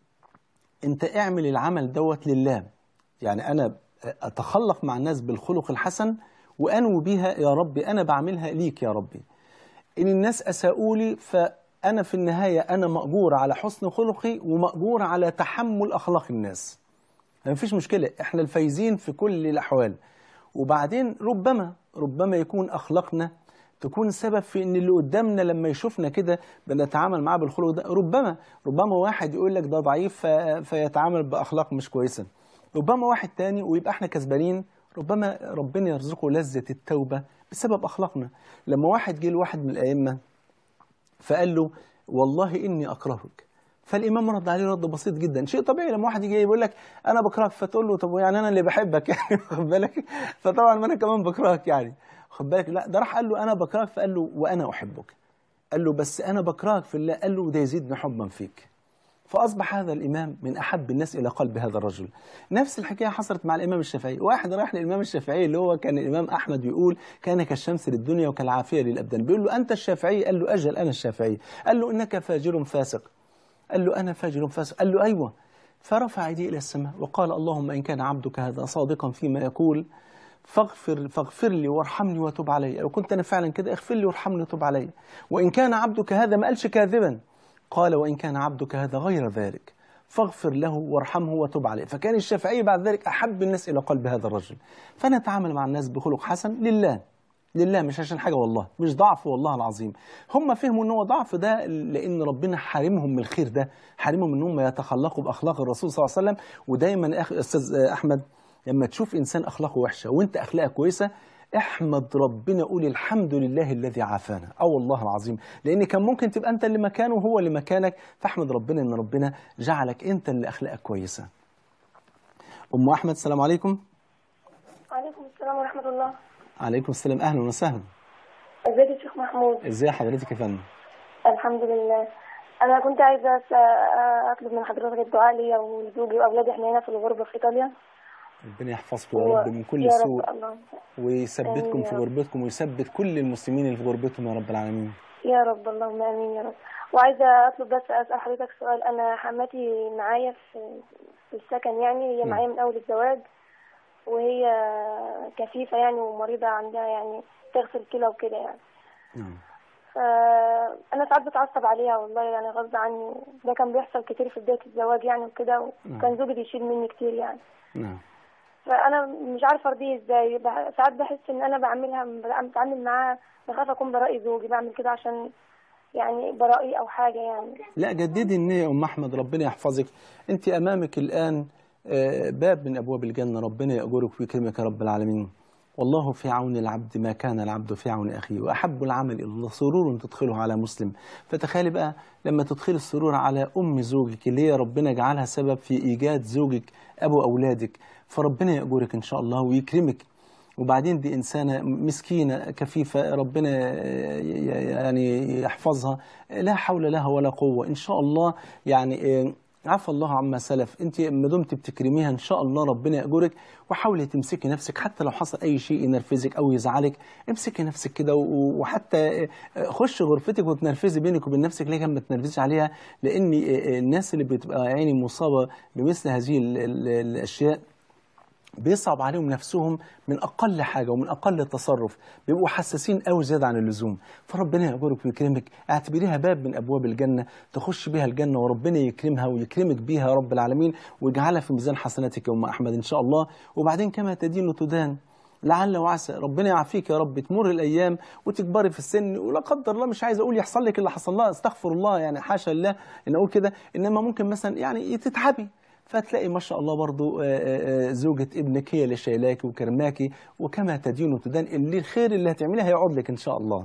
انت اعمل العمل دوت لله يعني انا اتخلق مع الناس بالخلق الحسن وانوي بيها يا ربي انا بعملها ليك يا ربي ان الناس اساءوا لي فانا في النهايه انا ماجور على حسن خلقي وماجور على تحمل اخلاق الناس ما فيش مشكله احنا الفايزين في كل الاحوال وبعدين ربما ربما يكون أخلاقنا تكون سبب في ان اللي قدامنا لما يشوفنا كده بنتعامل معاه بالخلق ده ربما ربما واحد يقول لك ده ضعيف ف- فيتعامل باخلاق مش كويسه ربما واحد تاني ويبقى احنا كسبانين ربما ربنا يرزقه لذة التوبة بسبب أخلاقنا لما واحد جه لواحد من الأئمة فقال له والله إني أكرهك فالإمام رد عليه رد بسيط جدا شيء طبيعي لما واحد يجي يقول لك أنا بكرهك فتقول له طب يعني أنا اللي بحبك يعني واخد بالك فطبعا ما أنا كمان بكرهك يعني خد بالك لا ده راح قال له أنا بكرهك فقال له وأنا أحبك قال له بس أنا بكرهك في الله قال له ده يزيدني حبا فيك فأصبح هذا الإمام من أحب الناس إلى قلب هذا الرجل نفس الحكاية حصلت مع الإمام الشافعي واحد راح للإمام الشافعي اللي هو كان الإمام أحمد بيقول كان كالشمس للدنيا وكالعافية للأبدان بيقول له أنت الشافعي قال له أجل أنا الشافعي قال له إنك فاجر فاسق قال له أنا فاجر فاسق قال له أيوة فرفع يديه إلى السماء وقال اللهم إن كان عبدك هذا صادقا فيما يقول فاغفر فاغفر لي وارحمني وتب علي لو كنت انا فعلا كده اغفر لي وارحمني وتب علي وان كان عبدك هذا ما قالش كاذبا قال وان كان عبدك هذا غير ذلك فاغفر له وارحمه وتب عليه فكان الشافعي بعد ذلك احب الناس الى قلب هذا الرجل فنتعامل مع الناس بخلق حسن لله لله مش عشان حاجه والله مش ضعف والله العظيم هم فهموا ان هو ضعف ده لان ربنا حارمهم من الخير ده حارمهم ان هم يتخلقوا باخلاق الرسول صلى الله عليه وسلم ودايما أخ... استاذ احمد لما تشوف انسان اخلاقه وحشه وانت اخلاقك كويسه احمد ربنا قول الحمد لله الذي عافانا اه والله العظيم لان كان ممكن تبقى انت اللي مكانه وهو اللي مكانك فاحمد ربنا ان ربنا جعلك انت اللي اخلاقك كويسه ام احمد السلام عليكم وعليكم السلام ورحمة الله عليكم السلام اهلا وسهلا ازيك يا شيخ محمود ازي حضرتك يا فندم الحمد لله انا كنت عايزة أس- اطلب من حضرتك الدعاء ليا وزوجي واولادي احنا هنا في الغربة في ايطاليا ربنا يحفظكم يا رب من كل يا سوء رب الله ويثبتكم آمين في يا رب. غربتكم ويثبت كل المسلمين اللي في غربتهم يا رب العالمين يا رب اللهم امين يا رب وعايزة اطلب بس اسأل حضرتك سؤال انا حماتي معايا في في السكن يعني هي نعم. معايا من اول الزواج وهي كفيفة يعني ومريضة عندها يعني تغسل كلى وكده يعني نعم فأنا ساعات بتعصب عليها والله يعني غصب عني ده كان بيحصل كتير في بداية الزواج يعني وكده وكان زوجي بيشيل مني كتير يعني نعم فأنا مش عارفة أرضيه إزاي بح- ساعات بحس إن أنا بعملها بتعامل معاها بخاف أكون برأي زوجي بعمل كده عشان يعني برأي أو حاجة يعني لا جددي النية يا أم أحمد ربنا يحفظك أنت أمامك الآن آه، باب من أبواب الجنة ربنا يأجرك ويكرمك يا رب العالمين والله في عون العبد ما كان العبد في عون أخيه وأحب العمل إلى الله سرور تدخله على مسلم فتخيلي بقى لما تدخل السرور على أم زوجك اللي هي ربنا جعلها سبب في إيجاد زوجك أبو أولادك فربنا يأجرك إن شاء الله ويكرمك وبعدين دي إنسانة مسكينة كفيفة ربنا ي- يعني يحفظها لا حول لها ولا قوة إن شاء الله يعني آه، عفى الله عما سلف انت ما دمت بتكرميها ان شاء الله ربنا ياجرك وحاولي تمسكي نفسك حتى لو حصل اي شيء ينرفزك او يزعلك امسكي نفسك كده و- وحتى آه، خش غرفتك وتنرفزي بينك وبين نفسك ليه ما تنرفزيش عليها لان آه، آه، الناس اللي بتبقى يعني مصابه بمثل هذه ال- ال- الاشياء بيصعب عليهم نفسهم من اقل حاجه ومن اقل تصرف بيبقوا حساسين قوي زياده عن اللزوم فربنا يأجرك ويكرمك اعتبريها باب من ابواب الجنه تخش بها الجنه وربنا يكرمها ويكرمك بيها يا رب العالمين ويجعلها في ميزان حسناتك يا ام احمد ان شاء الله وبعدين كما تدين تدان لعل وعسى ربنا يعافيك يا رب تمر الايام وتكبري في السن ولا قدر الله مش عايز اقول يحصل لك اللي حصل لها استغفر الله يعني حاشا لله ان اقول كده انما ممكن مثلا يعني تتعبي فتلاقي ما شاء الله برضو آه، آه، آه، زوجة ابنك هي اللي شايلاكي وكرماكي وكما تدين وتدان اللي الخير اللي هتعمليه هيقعد لك ان شاء الله.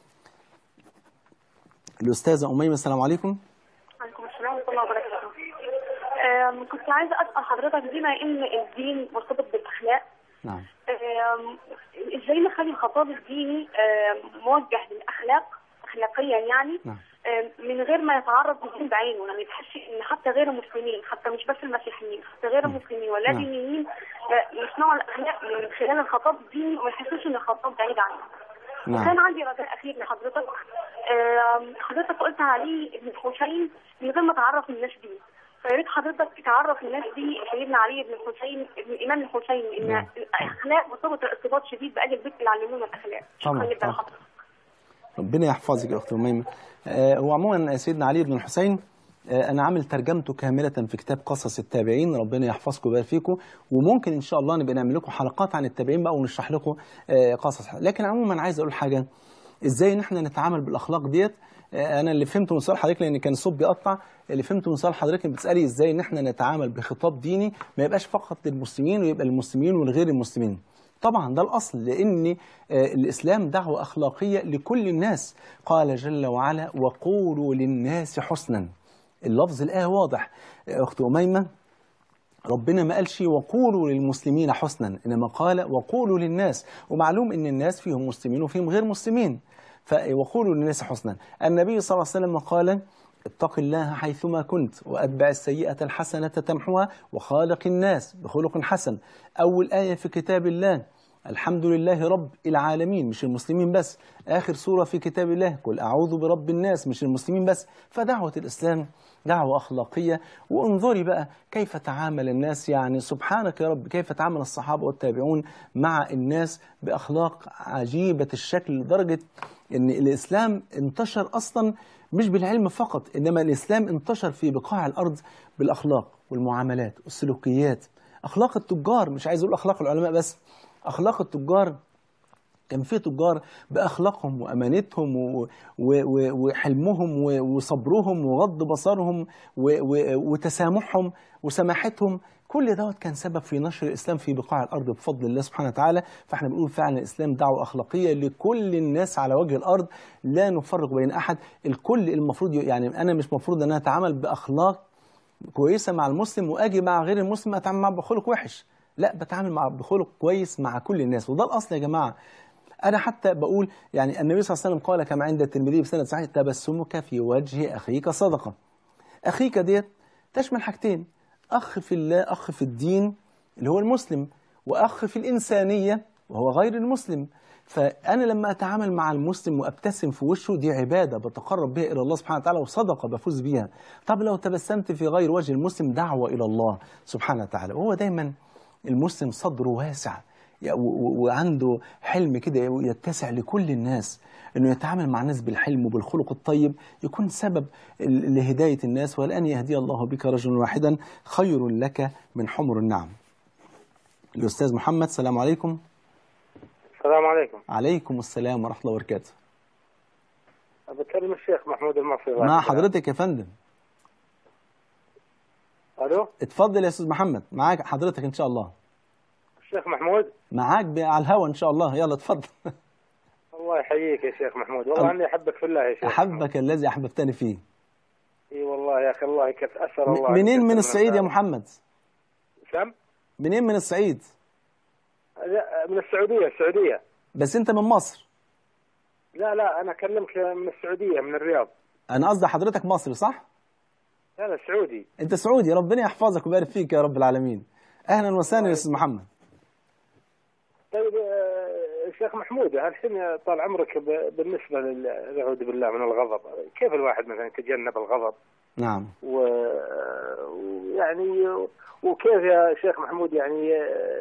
الأستاذة أميمة السلام عليكم. عليكم السلام ورحمة الله وبركاته. آم، كنت عايزة أسأل حضرتك بما إن الدين مرتبط بالأخلاق نعم. آم، إزاي نخلي الخطاب الديني آم، موجه للأخلاق أخلاقيا يعني نعم. آم، من غير ما يتعرض للدين بعينه يعني تحسي إن حتى غير المسلمين حتى مش بس المسيحيين حتى غير المسلمين ولا نعم. دينيين آه، يصنعوا الأخلاق من خلال الخطاب الديني وما يحسوش إن الخطاب بعيد عنهم. نعم. كان عندي رجاء اخير لحضرتك آم، حضرتك قلت علي ابن الحسين من غير ما تعرف الناس دي فيا ريت حضرتك تعرف الناس دي سيدنا علي بن الحسين ابن الامام الحسين ان نعم. الاخلاق مرتبطه ارتباط شديد باهل البيت اللي علمونا الاخلاق طبعاً، شكرا جدا طبعاً. لحضرتك ربنا يحفظك يا أخت أميمة. آه، هو عموما سيدنا علي بن الحسين آه، انا عامل ترجمته كامله في كتاب قصص التابعين ربنا يحفظكم ويبارك فيكم وممكن ان شاء الله نبقى نعمل لكم حلقات عن التابعين بقى ونشرح لكم آه، قصص لكن عموما عايز اقول حاجه ازاي ان احنا نتعامل بالاخلاق ديت آه، انا اللي فهمته من سؤال حضرتك لان كان الصوت بيقطع اللي فهمته من سؤال حضرتك إنك بتسالي ازاي ان احنا نتعامل بخطاب ديني ما يبقاش فقط للمسلمين ويبقى للمسلمين ولغير المسلمين طبعا ده الاصل لان آه، الاسلام دعوه اخلاقيه لكل الناس قال جل وعلا وقولوا للناس حسنا اللفظ الايه واضح آه، اخت اميمه ربنا ما قالش وقولوا للمسلمين حسنا انما قال وقولوا للناس ومعلوم ان الناس فيهم مسلمين وفيهم غير مسلمين فوقولوا للناس حسنا النبي صلى الله عليه وسلم قال اتق الله حيثما كنت واتبع السيئه الحسنه تمحوها وخالق الناس بخلق حسن اول ايه في كتاب الله الحمد لله رب العالمين مش المسلمين بس آخر سورة في كتاب الله قل أعوذ برب الناس مش المسلمين بس فدعوة الإسلام دعوة أخلاقية وانظري بقى كيف تعامل الناس يعني سبحانك يا رب كيف تعامل الصحابة والتابعون مع الناس بأخلاق عجيبة الشكل لدرجة أن الإسلام انتشر أصلا مش بالعلم فقط إنما الإسلام انتشر في بقاع الأرض بالأخلاق والمعاملات والسلوكيات أخلاق التجار مش عايز أقول أخلاق العلماء بس أخلاق التجار كان في تجار بأخلاقهم وأمانتهم و- و- و- وحلمهم و- وصبرهم وغض بصرهم و- و- وتسامحهم وسماحتهم كل دوت كان سبب في نشر الإسلام في بقاع الأرض بفضل الله سبحانه وتعالى فاحنا بنقول فعلا الإسلام دعوة أخلاقية لكل الناس على وجه الأرض لا نفرق بين أحد الكل المفروض ي- يعني أنا مش مفروض أن أنا أتعامل بأخلاق كويسة مع المسلم وأجي مع غير المسلم أتعامل معه بخلق وحش لا بتعامل مع بخلق كويس مع كل الناس وده الأصل يا جماعة أنا حتى بقول يعني النبي صلى الله عليه وسلم قال كما عند الترمذي بسند صحيح تبسمك في وجه أخيك صدقة أخيك ديت تشمل حاجتين أخ في الله أخ في الدين اللي هو المسلم وأخ في الإنسانية وهو غير المسلم فأنا لما أتعامل مع المسلم وأبتسم في وشه دي عبادة بتقرب بها إلى الله سبحانه وتعالى وصدقة بفوز بيها طب لو تبسمت في غير وجه المسلم دعوة إلى الله سبحانه وتعالى وهو دايما المسلم صدره واسع و- و- وعنده حلم كده يتسع لكل الناس انه يتعامل مع الناس بالحلم وبالخلق الطيب يكون سبب ل- لهدايه الناس والان يهدي الله بك رجلا واحدا خير لك من حمر النعم. الاستاذ محمد السلام عليكم. السلام عليكم عليكم السلام ورحمه الله وبركاته. بكلم الشيخ محمود المصري مع حضرتك يا فندم. الو اتفضل يا استاذ محمد معاك حضرتك ان شاء الله. الشيخ محمود معاك ب- على الهوا ان شاء الله يلا اتفضل. الله يحييك يا شيخ محمود والله أم- اني احبك في الله يا شيخ احبك الذي احببتني فيه. اي والله يا اخي الله يكف اسال م- الله منين أن من يكثر الصعيد يا الخير. محمد؟ سم منين من الصعيد؟ لا، من السعوديه السعوديه بس انت من مصر. لا لا انا اكلمك من السعوديه من الرياض انا قصدي حضرتك مصري صح؟ لا لا سعودي انت سعودي ربنا يحفظك ويبارك فيك يا رب العالمين. اهلا وسهلا يا استاذ محمد. طيب آه، شيخ محمود الحين طال عمرك ب- بالنسبه لل- نعوذ بالله من الغضب كيف الواحد مثلا يتجنب الغضب نعم. و- ويعني وكيف يا شيخ محمود يعني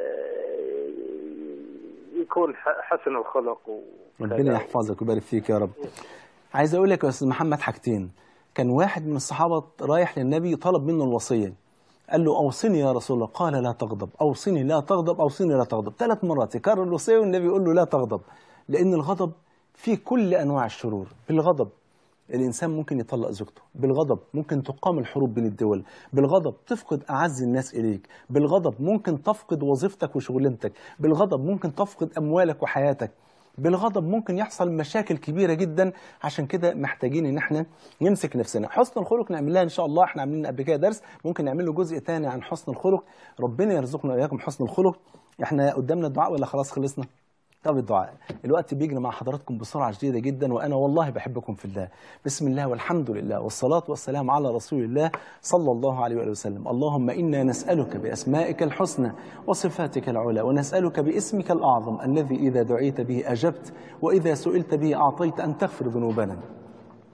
يكون ح- حسن الخلق وكذا. ربنا يحفظك ويبارك فيك يا رب. عايز اقول لك يا استاذ محمد حاجتين. كان واحد من الصحابه رايح للنبي طلب منه الوصيه. قال له اوصني يا رسول الله قال لا تغضب اوصني لا تغضب اوصني لا تغضب ثلاث مرات يكرر الوصيه والنبي يقول له لا تغضب لان الغضب فيه كل انواع الشرور بالغضب الانسان ممكن يطلق زوجته بالغضب ممكن تقام الحروب بين الدول بالغضب تفقد اعز الناس اليك بالغضب ممكن تفقد وظيفتك وشغلانتك بالغضب ممكن تفقد اموالك وحياتك بالغضب ممكن يحصل مشاكل كبيره جدا عشان كده محتاجين ان احنا نمسك نفسنا حسن الخلق نعمل لها ان شاء الله احنا عاملين قبل كده درس ممكن نعمل له جزء تاني عن حسن الخلق ربنا يرزقنا واياكم حسن الخلق احنا قدامنا الدعاء ولا خلاص خلصنا طب الدعاء الوقت بيجري مع حضراتكم بسرعة شديدة جدا وأنا والله بحبكم في الله بسم الله والحمد لله والصلاة والسلام على رسول الله صلى الله عليه وآله وسلم اللهم إنا نسألك بأسمائك الحسنى وصفاتك العلى ونسألك باسمك الأعظم الذي إذا دعيت به أجبت وإذا سئلت به أعطيت أن تغفر ذنوبنا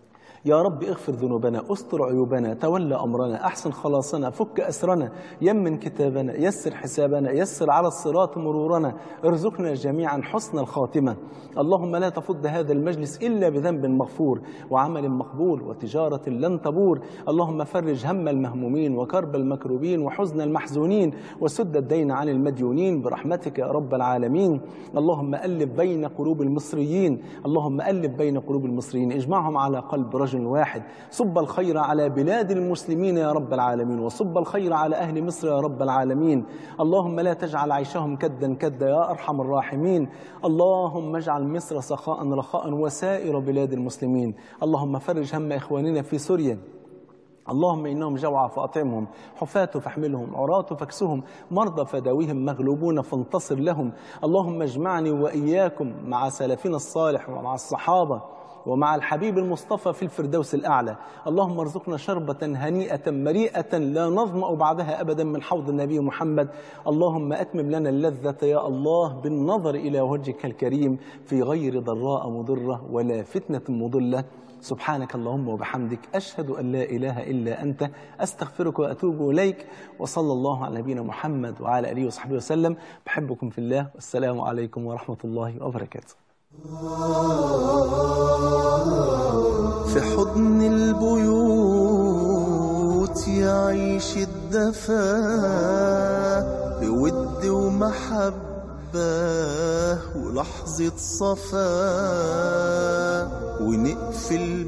يا رب اغفر ذنوبنا استر عيوبنا تولى أمرنا أحسن خلاصنا فك أسرنا يمن كتابنا يسر حسابنا يسر على الصراط مرورنا ارزقنا جميعا حسن الخاتمة اللهم لا تفض هذا المجلس إلا بذنب مغفور وعمل مقبول وتجارة لن تبور اللهم فرج هم المهمومين وكرب المكروبين وحزن المحزونين وسد الدين عن المديونين برحمتك يا رب العالمين اللهم ألف بين قلوب المصريين اللهم ألف بين قلوب المصريين اجمعهم على قلب رجل واحد صب الخير على بلاد المسلمين يا رب العالمين وصب الخير على أهل مصر يا رب العالمين اللهم لا تجعل عيشهم كدا كدا يا أرحم الراحمين اللهم اجعل مصر سخاء رخاء وسائر بلاد المسلمين اللهم فرج هم إخواننا في سوريا اللهم إنهم جوعى فأطعمهم حفاة فاحملهم عراة فاكسهم مرضى فداويهم مغلوبون فانتصر لهم اللهم اجمعني وإياكم مع سلفنا الصالح ومع الصحابة ومع الحبيب المصطفى في الفردوس الأعلى اللهم ارزقنا شربة هنيئة مريئة لا نظمأ بعدها أبدا من حوض النبي محمد اللهم أتمم لنا اللذة يا الله بالنظر إلى وجهك الكريم في غير ضراء مضرة ولا فتنة مضلة سبحانك اللهم وبحمدك أشهد أن لا إله إلا أنت أستغفرك وأتوب إليك وصلى الله على نبينا محمد وعلى آله وصحبه وسلم بحبكم في الله والسلام عليكم ورحمة الله وبركاته في حضن البيوت يعيش الدفا بود ومحبة ولحظة صفا ونقفل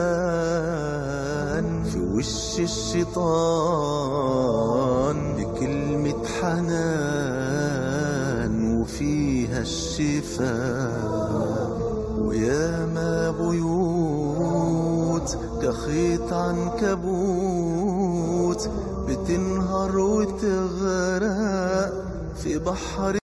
بيبان في وش الشيطان بكلمة حنان وفيها الشفاء وياما بيوت كخيط عنكبوت بتنهار وتغرق في بحر